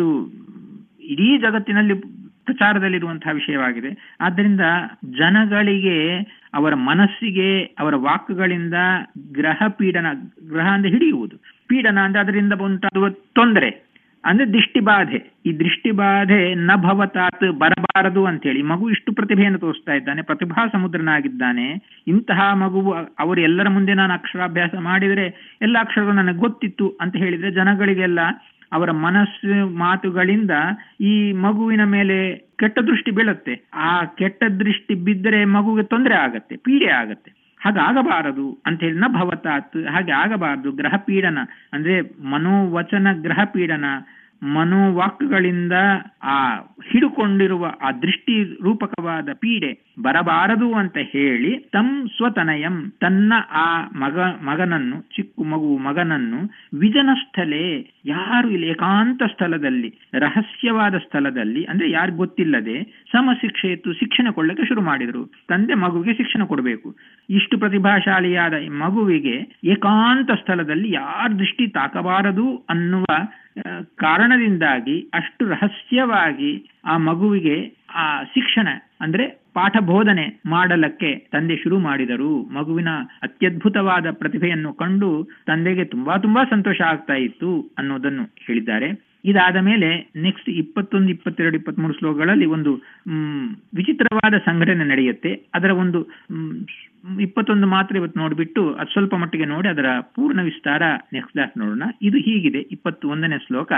ಇಡೀ ಜಗತ್ತಿನಲ್ಲಿ ಪ್ರಚಾರದಲ್ಲಿರುವಂತಹ ವಿಷಯವಾಗಿದೆ ಆದ್ದರಿಂದ ಜನಗಳಿಗೆ ಅವರ ಮನಸ್ಸಿಗೆ ಅವರ ವಾಕ್ಗಳಿಂದ ಗ್ರಹ ಪೀಡನ ಗ್ರಹ ಅಂದ್ರೆ ಹಿಡಿಯುವುದು ಪೀಡನ ಅಂದ್ರೆ ಅದರಿಂದ ಉಂಟಾಗುವ ತೊಂದರೆ ಅಂದ್ರೆ ದೃಷ್ಟಿ ಬಾಧೆ ಈ ದೃಷ್ಟಿ ಬಾಧೆ ನ ಭವತಾತ್ ಬರಬಾರದು ಅಂತೇಳಿ ಮಗು ಇಷ್ಟು ಪ್ರತಿಭೆಯನ್ನು ತೋರಿಸ್ತಾ ಇದ್ದಾನೆ ಪ್ರತಿಭಾ ಸಮುದ್ರನಾಗಿದ್ದಾನೆ ಇಂತಹ ಮಗುವು ಅವರು ಎಲ್ಲರ ಮುಂದೆ ನಾನು ಅಕ್ಷರಾಭ್ಯಾಸ ಮಾಡಿದರೆ ಎಲ್ಲ ಅಕ್ಷರಗಳು ನನಗೆ ಗೊತ್ತಿತ್ತು ಅಂತ ಹೇಳಿದ್ರೆ ಜನಗಳಿಗೆಲ್ಲ ಅವರ ಮನಸ್ಸು ಮಾತುಗಳಿಂದ ಈ ಮಗುವಿನ ಮೇಲೆ ಕೆಟ್ಟ ದೃಷ್ಟಿ ಬೀಳುತ್ತೆ ಆ ಕೆಟ್ಟ ದೃಷ್ಟಿ ಬಿದ್ದರೆ ಮಗುವಿಗೆ ತೊಂದರೆ ಆಗತ್ತೆ ಪೀಡೆ ಆಗತ್ತೆ ಹಾಗಾಗಬಾರದು ಅಂತ ಹೇಳಿ ನ ಭವತಾತ್ ಹಾಗೆ ಆಗಬಾರದು ಗ್ರಹ ಪೀಡನ ಅಂದ್ರೆ ಮನೋವಚನ ಗ್ರಹ ಪೀಡನ ಮನೋವಾಕ್ಗಳಿಂದ ಆ ಹಿಡುಕೊಂಡಿರುವ ಆ ದೃಷ್ಟಿ ರೂಪಕವಾದ ಪೀಡೆ ಬರಬಾರದು ಅಂತ ಹೇಳಿ ತಂ ಸ್ವತನಯಂ ತನ್ನ ಆ ಮಗ ಮಗನನ್ನು ಚಿಕ್ಕ ಮಗು ಮಗನನ್ನು ವಿಜನ ಸ್ಥಳೇ ಯಾರು ಇಲ್ಲಿ ಏಕಾಂತ ಸ್ಥಳದಲ್ಲಿ ರಹಸ್ಯವಾದ ಸ್ಥಳದಲ್ಲಿ ಅಂದ್ರೆ ಯಾರು ಗೊತ್ತಿಲ್ಲದೆ ಸಮಶಿಕ್ಷೆ ಇತ್ತು ಶಿಕ್ಷಣ ಕೊಡ್ಲಿಕ್ಕೆ ಶುರು ಮಾಡಿದ್ರು ತಂದೆ ಮಗುವಿಗೆ ಶಿಕ್ಷಣ ಕೊಡಬೇಕು ಇಷ್ಟು ಪ್ರತಿಭಾಶಾಲಿಯಾದ ಈ ಮಗುವಿಗೆ ಏಕಾಂತ ಸ್ಥಳದಲ್ಲಿ ಯಾರ ದೃಷ್ಟಿ ತಾಕಬಾರದು ಅನ್ನುವ ಆ, ಕಾರಣದಿಂದಾಗಿ ಅಷ್ಟು ರಹಸ್ಯವಾಗಿ ಆ ಮಗುವಿಗೆ ಆ ಶಿಕ್ಷಣ ಅಂದ್ರೆ ಪಾಠ ಬೋಧನೆ ಮಾಡಲಕ್ಕೆ ತಂದೆ ಶುರು ಮಾಡಿದರು ಮಗುವಿನ ಅತ್ಯದ್ಭುತವಾದ ಪ್ರತಿಭೆಯನ್ನು ಕಂಡು ತಂದೆಗೆ ತುಂಬಾ ತುಂಬಾ ಸಂತೋಷ ಆಗ್ತಾ ಇತ್ತು ಅನ್ನೋದನ್ನು ಹೇಳಿದ್ದಾರೆ ಇದಾದ ಮೇಲೆ ನೆಕ್ಸ್ಟ್ ಇಪ್ಪತ್ತೊಂದು ಇಪ್ಪತ್ತೆರಡು ಇಪ್ಪತ್ಮೂರು ಶ್ಲೋಕಗಳಲ್ಲಿ ಒಂದು ಮ್, ವಿಚಿತ್ರವಾದ ಸಂಘಟನೆ ನಡೆಯುತ್ತೆ ಅದರ ಒಂದು ಮ್, ಇಪ್ಪತ್ತೊಂದು ಮಾತ್ರ ಇವತ್ತು ನೋಡ್ಬಿಟ್ಟು ಅದು ಸ್ವಲ್ಪ ಮಟ್ಟಿಗೆ ನೋಡಿ ಅದರ ಪೂರ್ಣ ವಿಸ್ತಾರ ನೆಕ್ಸ್ಟ್ ಕ್ಲಾಸ್ ನೋಡೋಣ ಇದು ಹೀಗಿದೆ ಇಪ್ಪತ್ತು ಒಂದನೇ ಶ್ಲೋಕ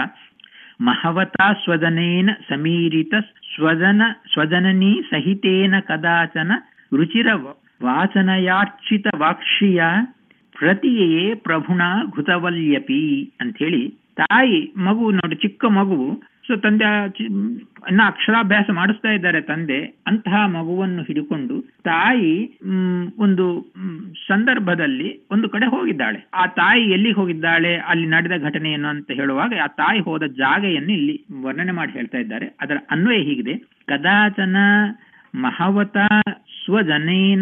ಮಹವತಾ ಸ್ವದನೇನ ಸಮೀರಿತ ಸ್ವಜನ ಸ್ವಜನನೀ ಸಹಿತೇನ ಕದಾಚನ ರುಚಿರ ವ- ವಾಚನಯಾರ್ಚಿತ ವಾಕ್ಷಿಯ ಪ್ರತಿಯೇ ಪ್ರಭುಣ ಘೃತವಲ್ಯಪಿ ಅಂಥೇಳಿ ತಾಯಿ ಮಗು ನೋಡಿ ಚಿಕ್ಕ ಮಗು ಸೊ ತಂದೆ ಆ ಚಿ- ಇನ್ನ ಅಕ್ಷರಾಭ್ಯಾಸ ಮಾಡಿಸ್ತಾ ಇದ್ದಾರೆ ತಂದೆ ಅಂತಹ ಮಗುವನ್ನು ಹಿಡಿಕೊಂಡು ತಾಯಿ ಮ್, ಒಂದು ಮ್, ಸಂದರ್ಭದಲ್ಲಿ ಒಂದು ಕಡೆ ಹೋಗಿದ್ದಾಳೆ ಆ ತಾಯಿ ಎಲ್ಲಿ ಹೋಗಿದ್ದಾಳೆ ಅಲ್ಲಿ ನಡೆದ ಘಟನೆಯನ್ನು ಅಂತ ಹೇಳುವಾಗ ಆ ತಾಯಿ ಹೋದ ಜಾಗೆಯನ್ನು ಇಲ್ಲಿ ವರ್ಣನೆ ಮಾಡಿ ಹೇಳ್ತಾ ಇದ್ದಾರೆ ಅದರ ಅನ್ವಯ ಹೀಗಿದೆ ಕದಾಚನ ಮಹವತ ಸ್ವಜನೇನ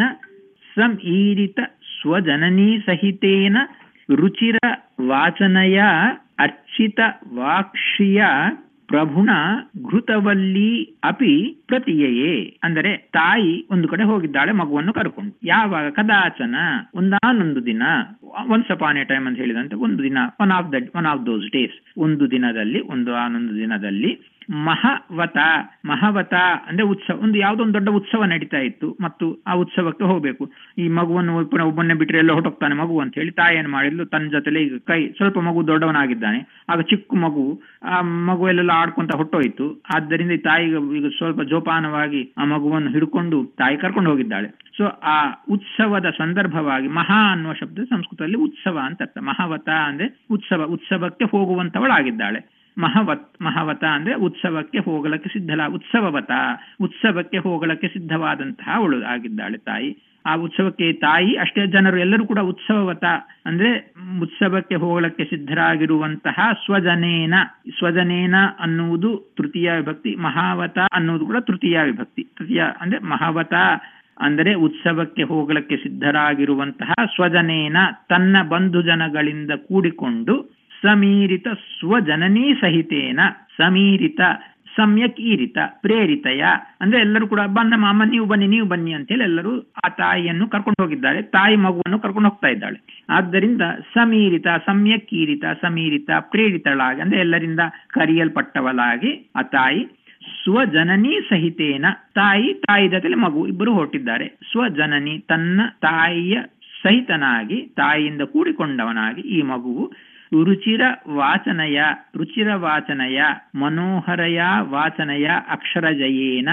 ಸಮೀರಿತ ಸ್ವಜನನೀ ಸಹಿತೇನ ರುಚಿರ ವಾಚನಯ ಅರ್ಚಿತ ವಾಕ್ಷಿಯ ಪ್ರಭುಣ ಘೃತವಲ್ಲಿ ಅಪಿ ಪ್ರತಿಯೇ ಅಂದರೆ ತಾಯಿ ಒಂದು ಕಡೆ ಹೋಗಿದ್ದಾಳೆ ಮಗುವನ್ನು ಕರ್ಕೊಂಡು ಯಾವಾಗ ಕದಾಚನ ಒಂದಾನೊಂದು ದಿನ ಒನ್ಸ್ ಅಪಾನ್ ಎ ಟೈಮ್ ಅಂತ ಹೇಳಿದಂತೆ ಒಂದು ದಿನ one of the one of those days ಒಂದು ದಿನದಲ್ಲಿ ಒಂದು ಆನೊಂದು ದಿನದಲ್ಲಿ ಮಹವತ ಮಹವತ ಅಂದ್ರೆ ಉತ್ಸವ ಒಂದು ಯಾವುದೋ ಒಂದು ದೊಡ್ಡ ಉತ್ಸವ ನಡೀತಾ ಇತ್ತು ಮತ್ತು ಆ ಉತ್ಸವಕ್ಕೆ ಹೋಗ್ಬೇಕು ಈ ಮಗುವನ್ನು ಪುನಃ ಒಬ್ಬನ್ನೇ ಬಿಟ್ಟರೆ ಎಲ್ಲ ಹೊರಟೋಗ್ತಾನೆ ಮಗು ಅಂತ ಹೇಳಿ ತಾಯಿ ಏನು ಮಾಡಿದ್ಲು ತನ್ನ ಜೊತೆಲಿ ಈಗ ಕೈ ಸ್ವಲ್ಪ ಮಗು ದೊಡ್ಡವನಾಗಿದ್ದಾನೆ ಆಗ ಚಿಕ್ಕ ಮಗು ಆ ಮಗು ಎಲ್ಲೆಲ್ಲ ಆಡ್ಕೊಂತ ಹೊಟ್ಟೋಯ್ತು ಆದ್ದರಿಂದ ಈ ತಾಯಿಗೆ ಈಗ ಸ್ವಲ್ಪ ಜೋಪಾನವಾಗಿ ಆ ಮಗುವನ್ನು ಹಿಡ್ಕೊಂಡು ತಾಯಿ ಕರ್ಕೊಂಡು ಹೋಗಿದ್ದಾಳೆ ಸೊ ಆ ಉತ್ಸವದ ಸಂದರ್ಭವಾಗಿ ಮಹಾ ಅನ್ನುವ ಶಬ್ದ ಸಂಸ್ಕೃತದಲ್ಲಿ ಉತ್ಸವ ಅಂತ ಅರ್ಥ ಮಹಾವತ ಅಂದ್ರೆ ಉತ್ಸವ ಉತ್ಸವಕ್ಕೆ ಹೋಗುವಂತವಳಾಗಿದ್ದಾಳೆ ಮಹವತ್ ಮಹವತ ಅಂದ್ರೆ ಉತ್ಸವಕ್ಕೆ ಹೋಗಲಕ್ಕೆ ಸಿದ್ಧಲ ಉತ್ಸವವತ ಉತ್ಸವಕ್ಕೆ ಹೋಗಲಕ್ಕೆ ಸಿದ್ಧವಾದಂತಹ ಅವಳು ಆಗಿದ್ದಾಳೆ ತಾಯಿ ಆ ಉತ್ಸವಕ್ಕೆ ತಾಯಿ ಅಷ್ಟೇ ಜನರು ಎಲ್ಲರೂ ಕೂಡ ಉತ್ಸವವತ ಅಂದ್ರೆ ಮ್, ಉತ್ಸವಕ್ಕೆ ಹೋಗಲಕ್ಕೆ ಸಿದ್ಧರಾಗಿರುವಂತಹ ಸ್ವಜನೇನ ಸ್ವಜನೇನ ಅನ್ನುವುದು ತೃತೀಯ ವಿಭಕ್ತಿ ಮಹಾವತ ಅನ್ನುವುದು ಕೂಡ ತೃತೀಯ ವಿಭಕ್ತಿ ತೃತೀಯ ಅಂದ್ರೆ ಮಹಾವತ ಅಂದರೆ ಉತ್ಸವಕ್ಕೆ ಹೋಗಲಕ್ಕೆ ಸಿದ್ಧರಾಗಿರುವಂತಹ ಸ್ವಜನೇನ ತನ್ನ ಬಂಧು ಜನಗಳಿಂದ ಕೂಡಿಕೊಂಡು ಸಮೀರಿತ ಸ್ವಜನನೀ ಸಹಿತೇನ ಸಮೀರಿತ ಸಮ್ಯಕ್ ಈರಿತ ಪ್ರೇರಿತಯ ಅಂದ್ರೆ ಎಲ್ಲರೂ ಕೂಡ ಬನ್ನ ಅಮ್ಮ ನೀವು ಬನ್ನಿ ನೀವು ಬನ್ನಿ ಅಂತೇಳಿ ಎಲ್ಲರೂ ಆ ತಾಯಿಯನ್ನು ಕರ್ಕೊಂಡು ಹೋಗಿದ್ದಾರೆ ತಾಯಿ ಮಗುವನ್ನು ಕರ್ಕೊಂಡು ಹೋಗ್ತಾ ಇದ್ದಾಳೆ ಆದ್ದರಿಂದ ಸಮೀರಿತ ಸಮ್ಯಕ್ ಈರಿತ ಸಮೀರಿತ ಪ್ರೇರಿತಳಾಗಿ ಅಂದ್ರೆ ಎಲ್ಲರಿಂದ ಕರೆಯಲ್ಪಟ್ಟವಳಾಗಿ ಆ ತಾಯಿ ಸ್ವಜನನಿ ಸಹಿತೇನ ತಾಯಿ ತಾಯಿ ಜೊತೆಲಿ ಮಗು ಇಬ್ಬರು ಹೊರಟಿದ್ದಾರೆ ಸ್ವಜನನಿ ತನ್ನ ತಾಯಿಯ ಸಹಿತನಾಗಿ ತಾಯಿಯಿಂದ ಕೂಡಿಕೊಂಡವನಾಗಿ ಈ ಮಗುವು ರುಚಿರ ವಾಚನಯ ರುಚಿರ ವಾಚನಯ ಮನೋಹರಯ ವಾಚನಯ ಅಕ್ಷರಜಯೇನ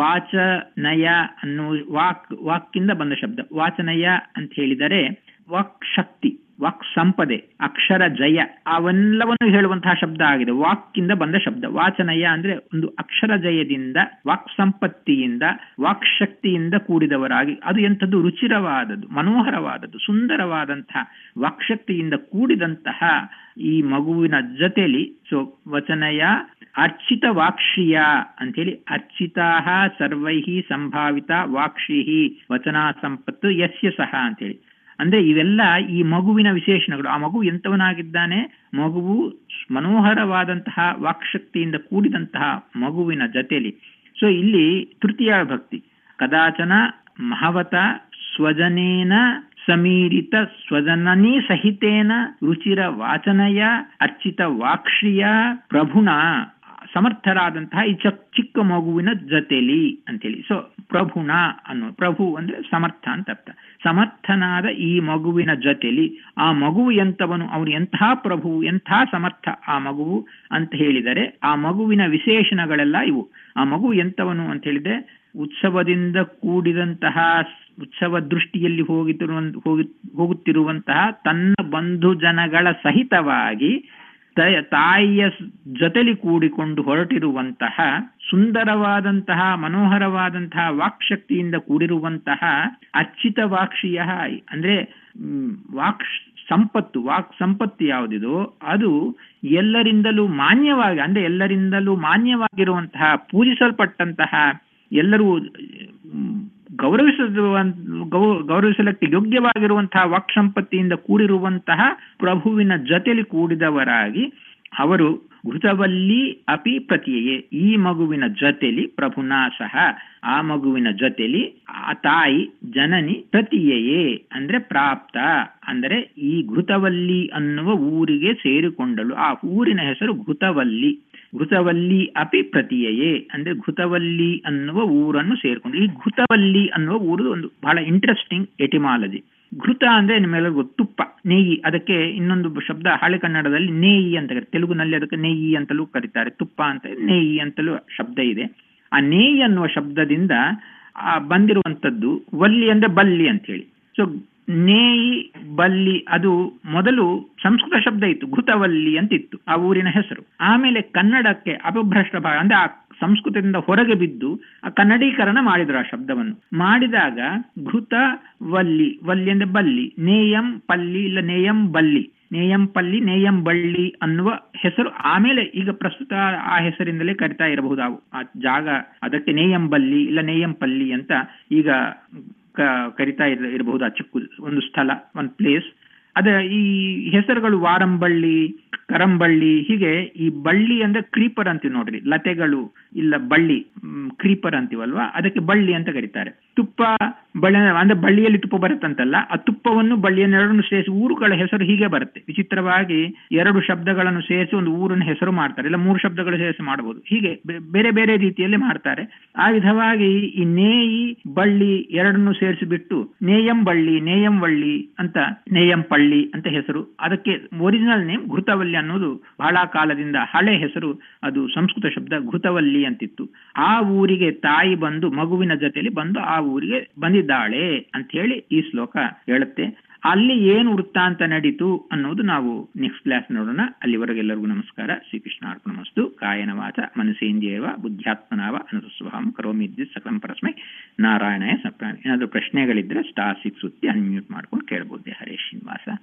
ವಾಚನಯ ಅನ್ನುವ ವಾಕ್ ವಾಕ್ಕಿಂದ ಬಂದ ಶಬ್ದ ವಾಚನಯ ಅಂತ ಹೇಳಿದರೆ ವಾಕ್ ಶಕ್ತಿ ವಾಕ್ ಸಂಪದೆ ಅಕ್ಷರ ಜಯ ಅವೆಲ್ಲವನ್ನು ಹೇಳುವಂತಹ ಶಬ್ದ ಆಗಿದೆ ವಾಕ್ಕಿಂದ ಬಂದ ಶಬ್ದ ವಾಚನಯ ಅಂದ್ರೆ ಒಂದು ಅಕ್ಷರ ಜಯದಿಂದ ವಾಕ್ ಸಂಪತ್ತಿಯಿಂದ ವಾಕ್ ಶಕ್ತಿಯಿಂದ ಕೂಡಿದವರಾಗಿ ಅದು ಎಂಥದ್ದು ರುಚಿರವಾದದ್ದು ಮನೋಹರವಾದದ್ದು ಸುಂದರವಾದಂತಹ ವಾಕ್ಶಕ್ತಿಯಿಂದ ಕೂಡಿದಂತಹ ಈ ಮಗುವಿನ ಜೊತೆಲಿ ಸೊ ವಚನಯ ಅರ್ಚಿತ ವಾಕ್ಷಿಯ ಅಂತೇಳಿ ಅರ್ಚಿತಾ ಸರ್ವೈಹಿ ಸಂಭಾವಿತ ವಾಕ್ಷಿಹಿ ವಚನಾ ಸಂಪತ್ತು ಯಸ್ಯ ಸಹ ಅಂತೇಳಿ ಅಂದ್ರೆ ಇವೆಲ್ಲ ಈ ಮಗುವಿನ ವಿಶೇಷಣಗಳು ಆ ಮಗು ಎಂತವನಾಗಿದ್ದಾನೆ ಮಗುವು ಮನೋಹರವಾದಂತಹ ವಾಕ್ಶಕ್ತಿಯಿಂದ ಕೂಡಿದಂತಹ ಮಗುವಿನ ಜೊತೆಲಿ ಸೊ ಇಲ್ಲಿ ತೃತೀಯ ಭಕ್ತಿ ಕದಾಚನ ಮಹವತ ಸ್ವಜನೇನ ಸಮೀರಿತ ಸ್ವಜನನಿ ಸಹಿತೇನ ರುಚಿರ ವಾಚನಯ ಅರ್ಚಿತ ವಾಕ್ಷಿಯ ಪ್ರಭುಣ ಸಮರ್ಥರಾದಂತಹ ಈ ಚಕ್ ಚಿಕ್ಕ ಮಗುವಿನ ಜೊತೆಲಿ ಅಂತೇಳಿ ಸೊ ಪ್ರಭುಣ ಅನ್ನೋ ಪ್ರಭು ಅಂದ್ರೆ ಸಮರ್ಥ ಅಂತ ಅರ್ಥ ಸಮರ್ಥನಾದ ಈ ಮಗುವಿನ ಜೊತೆಲಿ ಆ ಮಗು ಎಂತವನು ಅವನು ಎಂಥ ಪ್ರಭು ಎಂಥ ಸಮರ್ಥ ಆ ಮಗುವು ಅಂತ ಹೇಳಿದರೆ ಆ ಮಗುವಿನ ವಿಶೇಷಣಗಳೆಲ್ಲ ಇವು ಆ ಮಗು ಎಂತವನು ಅಂತ ಹೇಳಿದ್ರೆ ಉತ್ಸವದಿಂದ ಕೂಡಿದಂತಹ ಉತ್ಸವ ದೃಷ್ಟಿಯಲ್ಲಿ ಹೋಗಿತಿರುವ ಹೋಗಿ ಹೋಗುತ್ತಿರುವಂತಹ ತನ್ನ ಬಂಧು ಜನಗಳ ಸಹಿತವಾಗಿ ತ- ತಾಯಿಯ ಸ್- ಜೊತೆಲಿ ಕೂಡಿಕೊಂಡು ಹೊರಟಿರುವಂತಹ ಸುಂದರವಾದಂತಹ ಮನೋಹರವಾದಂತಹ ವಾಕ್ಶಕ್ತಿಯಿಂದ ಕೂಡಿರುವಂತಹ ಅರ್ಚಿತ ವಾಕ್ಷಿಯ ಅಂದ್ರೆ ಮ್, ವಾಕ್ ಸಂಪತ್ತು ವಾಕ್ ಸಂಪತ್ತು ಯಾವುದಿದೋ ಅದು ಎಲ್ಲರಿಂದಲೂ ಮಾನ್ಯವಾಗಿ ಅಂದ್ರೆ ಎಲ್ಲರಿಂದಲೂ ಮಾನ್ಯವಾಗಿರುವಂತಹ ಪೂಜಿಸಲ್ಪಟ್ಟಂತಹ ಎಲ್ಲರೂ ಮ್, ಗೌರವಿಸುವ ಗೌ- ಗೌರವಿಸಲಕ್ಕೆ ಯೋಗ್ಯವಾಗಿರುವಂತಹ ವಾಕ್ ಸಂಪತ್ತಿಯಿಂದ ಕೂಡಿರುವಂತಹ ಪ್ರಭುವಿನ ಜೊತೆಲಿ ಕೂಡಿದವರಾಗಿ ಅವರು ಘೃತವಲ್ಲಿ ಅಪಿ ಪ್ರತಿಯೇ ಈ ಮಗುವಿನ ಜೊತೆಲಿ ಪ್ರಭುನಾ ಸಹ ಆ ಮಗುವಿನ ಜೊತೆಲಿ ಆ ತಾಯಿ ಜನನಿ ಪ್ರತಿಯೇ ಅಂದ್ರೆ ಪ್ರಾಪ್ತ ಅಂದರೆ ಈ ಘೃತವಲ್ಲಿ ಅನ್ನುವ ಊರಿಗೆ ಸೇರಿಕೊಂಡಳು ಆ ಊರಿನ ಹೆಸರು ಘೃತವಲ್ಲಿ ಘೃತವಲ್ಲಿ ಅಪಿ ಪ್ರತಿಯೇ ಅಂದ್ರೆ ಘೃತವಲ್ಲಿ ಅನ್ನುವ ಊರನ್ನು ಸೇರಿಕೊಂಡು ಈ ಘೃತವಲ್ಲಿ ಅನ್ನುವ ಊರು ಒಂದು ಬಹಳ ಇಂಟ್ರೆಸ್ಟಿಂಗ್ ಎಟಿಮಾಲಜಿ ಘೃತ ಅಂದ್ರೆ ನಿಮ್ಮೆಲ್ಲರಿಗೂ ತುಪ್ಪ ನೆಯ್ಯಿ ಅದಕ್ಕೆ ಇನ್ನೊಂದು ಶಬ್ದ ಹಳೆ ಕನ್ನಡದಲ್ಲಿ ನೇಯಿ ಅಂತ ಕರೀತಾರೆ ತೆಲುಗುನಲ್ಲಿ ಅದಕ್ಕೆ ನೆಯ್ಯಿ ಅಂತಲೂ ಕರೀತಾರೆ ತುಪ್ಪ ಅಂತ ನೆಯ್ಯಿ ಅಂತಲೂ ಶಬ್ದ ಇದೆ ಆ ನೇಯಿ ಅನ್ನುವ ಶಬ್ದದಿಂದ ಆ ಬಂದಿರುವಂತದ್ದು ವಲ್ಲಿ ಅಂದ್ರೆ ಬಲ್ಲಿ ಅಂತ ಹೇಳಿ ಸೊ ನೇಯಿ ಬಲ್ಲಿ ಅದು ಮೊದಲು ಸಂಸ್ಕೃತ ಶಬ್ದ ಇತ್ತು ಘೃತವಲ್ಲಿ ಅಂತ ಇತ್ತು ಆ ಊರಿನ ಹೆಸರು ಆಮೇಲೆ ಕನ್ನಡಕ್ಕೆ ಅಪಭ್ರಷ್ಟ ಭಾಗ ಅಂದ್ರೆ ಆ ಸಂಸ್ಕೃತದಿಂದ ಹೊರಗೆ ಬಿದ್ದು ಆ ಕನ್ನಡೀಕರಣ ಮಾಡಿದ್ರು ಆ ಶಬ್ದವನ್ನು ಮಾಡಿದಾಗ ಘೃತ ವಲ್ಲಿ ವಲ್ಲಿ ಅಂದ್ರೆ ಬಲ್ಲಿ ನೇಯಂ ಪಲ್ಲಿ ಇಲ್ಲ ನೇಯಂ ಬಲ್ಲಿ ನೇಯಂ ಪಲ್ಲಿ ನೇಯಂ ಬಳ್ಳಿ ಅನ್ನುವ ಹೆಸರು ಆಮೇಲೆ ಈಗ ಪ್ರಸ್ತುತ ಆ ಹೆಸರಿಂದಲೇ ಕರಿತಾ ಇರಬಹುದು ಆ ಜಾಗ ಅದಕ್ಕೆ ನೇಯಂ ಬಲ್ಲಿ ಇಲ್ಲ ನೇಯಂ ಪಲ್ಲಿ ಅಂತ ಈಗ ಕರಿತಾ ಇರಬಹುದು ಆ ಚಿಕ್ಕ ಒಂದು ಸ್ಥಳ ಒಂದು ಪ್ಲೇಸ್ ಅದ ಈ ಹೆಸರುಗಳು ವಾರಂಬಳ್ಳಿ ಕರಂಬಳ್ಳಿ ಹೀಗೆ ಈ ಬಳ್ಳಿ ಅಂದ್ರೆ ಕ್ರೀಪರ್ ಅಂತೀವಿ ನೋಡ್ರಿ ಲತೆಗಳು ಇಲ್ಲ ಬಳ್ಳಿ ಕ್ರೀಪರ್ ಅಂತೀವಲ್ವಾ ಅದಕ್ಕೆ ಬಳ್ಳಿ ಅಂತ ಕರೀತಾರೆ ತುಪ್ಪ ಬಳ್ಳಿ ಅಂದ್ರೆ ಬಳ್ಳಿಯಲ್ಲಿ ತುಪ್ಪ ಬರುತ್ತಂತಲ್ಲ ಆ ತುಪ್ಪವನ್ನು ಬಳ್ಳಿಯನ್ನೆರಡನ್ನು ಸೇರಿಸಿ ಊರುಗಳ ಹೆಸರು ಹೀಗೆ ಬರುತ್ತೆ ವಿಚಿತ್ರವಾಗಿ ಎರಡು ಶಬ್ದಗಳನ್ನು ಸೇರಿಸಿ ಒಂದು ಊರಿನ ಹೆಸರು ಮಾಡ್ತಾರೆ ಇಲ್ಲ ಮೂರು ಶಬ್ದಗಳು ಸೇರಿಸಿ ಮಾಡಬಹುದು ಹೀಗೆ ಬೇರೆ ಬೇರೆ ರೀತಿಯಲ್ಲಿ ಮಾಡ್ತಾರೆ ಆ ವಿಧವಾಗಿ ಈ ನೇಯಿ ಬಳ್ಳಿ ಎರಡನ್ನು ಸೇರಿಸಿ ಬಿಟ್ಟು ನೇಯಂ ಬಳ್ಳಿ ನೇಯಂ ಬಳ್ಳಿ ಅಂತ ನೇಯಂ ಪಳ್ಳಿ ಅಂತ ಹೆಸರು ಅದಕ್ಕೆ ಒರಿಜಿನಲ್ ನೇಮ್ ಘೃತವಲ್ಲಿ ಅನ್ನೋದು ಬಹಳ ಕಾಲದಿಂದ ಹಳೆ ಹೆಸರು ಅದು ಸಂಸ್ಕೃತ ಶಬ್ದ ಘೃತವಲ್ಲಿ ಅಂತಿತ್ತು ಆ ಊರಿಗೆ ತಾಯಿ ಬಂದು ಮಗುವಿನ ಜೊತೆಯಲ್ಲಿ ಬಂದು ಆ ಊರಿಗೆ ಬಂದಿದ್ದಾಳೆ ಅಂತ ಹೇಳಿ ಈ ಶ್ಲೋಕ ಹೇಳುತ್ತೆ ಅಲ್ಲಿ ಏನು ವೃತ್ತಾಂತ ನಡೀತು ಅನ್ನೋದು ನಾವು ನೆಕ್ಸ್ಟ್ ಕ್ಲಾಸ್ ನೋಡೋಣ ಅಲ್ಲಿವರೆಗೆಲ್ಲರಿಗೂ ನಮಸ್ಕಾರ ಶ್ರೀಕೃಷ್ಣ ಅರ್ಪಣಮಸ್ತು ಕಾಯನ ವಾಚ ಮನಸೇಂದ್ರಿಯವ ಬುದ್ಧ್ಯಾತ್ಮನಾವ ಅನಸುಸ್ವಭಾವಂ ಕರೋಮಿ ಸಕಲಂ ಪರಸ್ಮೈ ನಾರಾಯಣಯ ಸಪ್ರಾಮಿ ಏನಾದರೂ ಪ್ರಶ್ನೆಗಳಿದ್ರೆ ಸ್ಟಾರ್ ಸಿಕ್ಸ್ ಸುತ್ತಿ ಅನ್ಮ್ಯೂಟ್ ಮಾಡ್ಕೊಂಡು ಕೇಳಬಹುದೇ ಹರೇ ಶ್ರೀನಿವಾಸ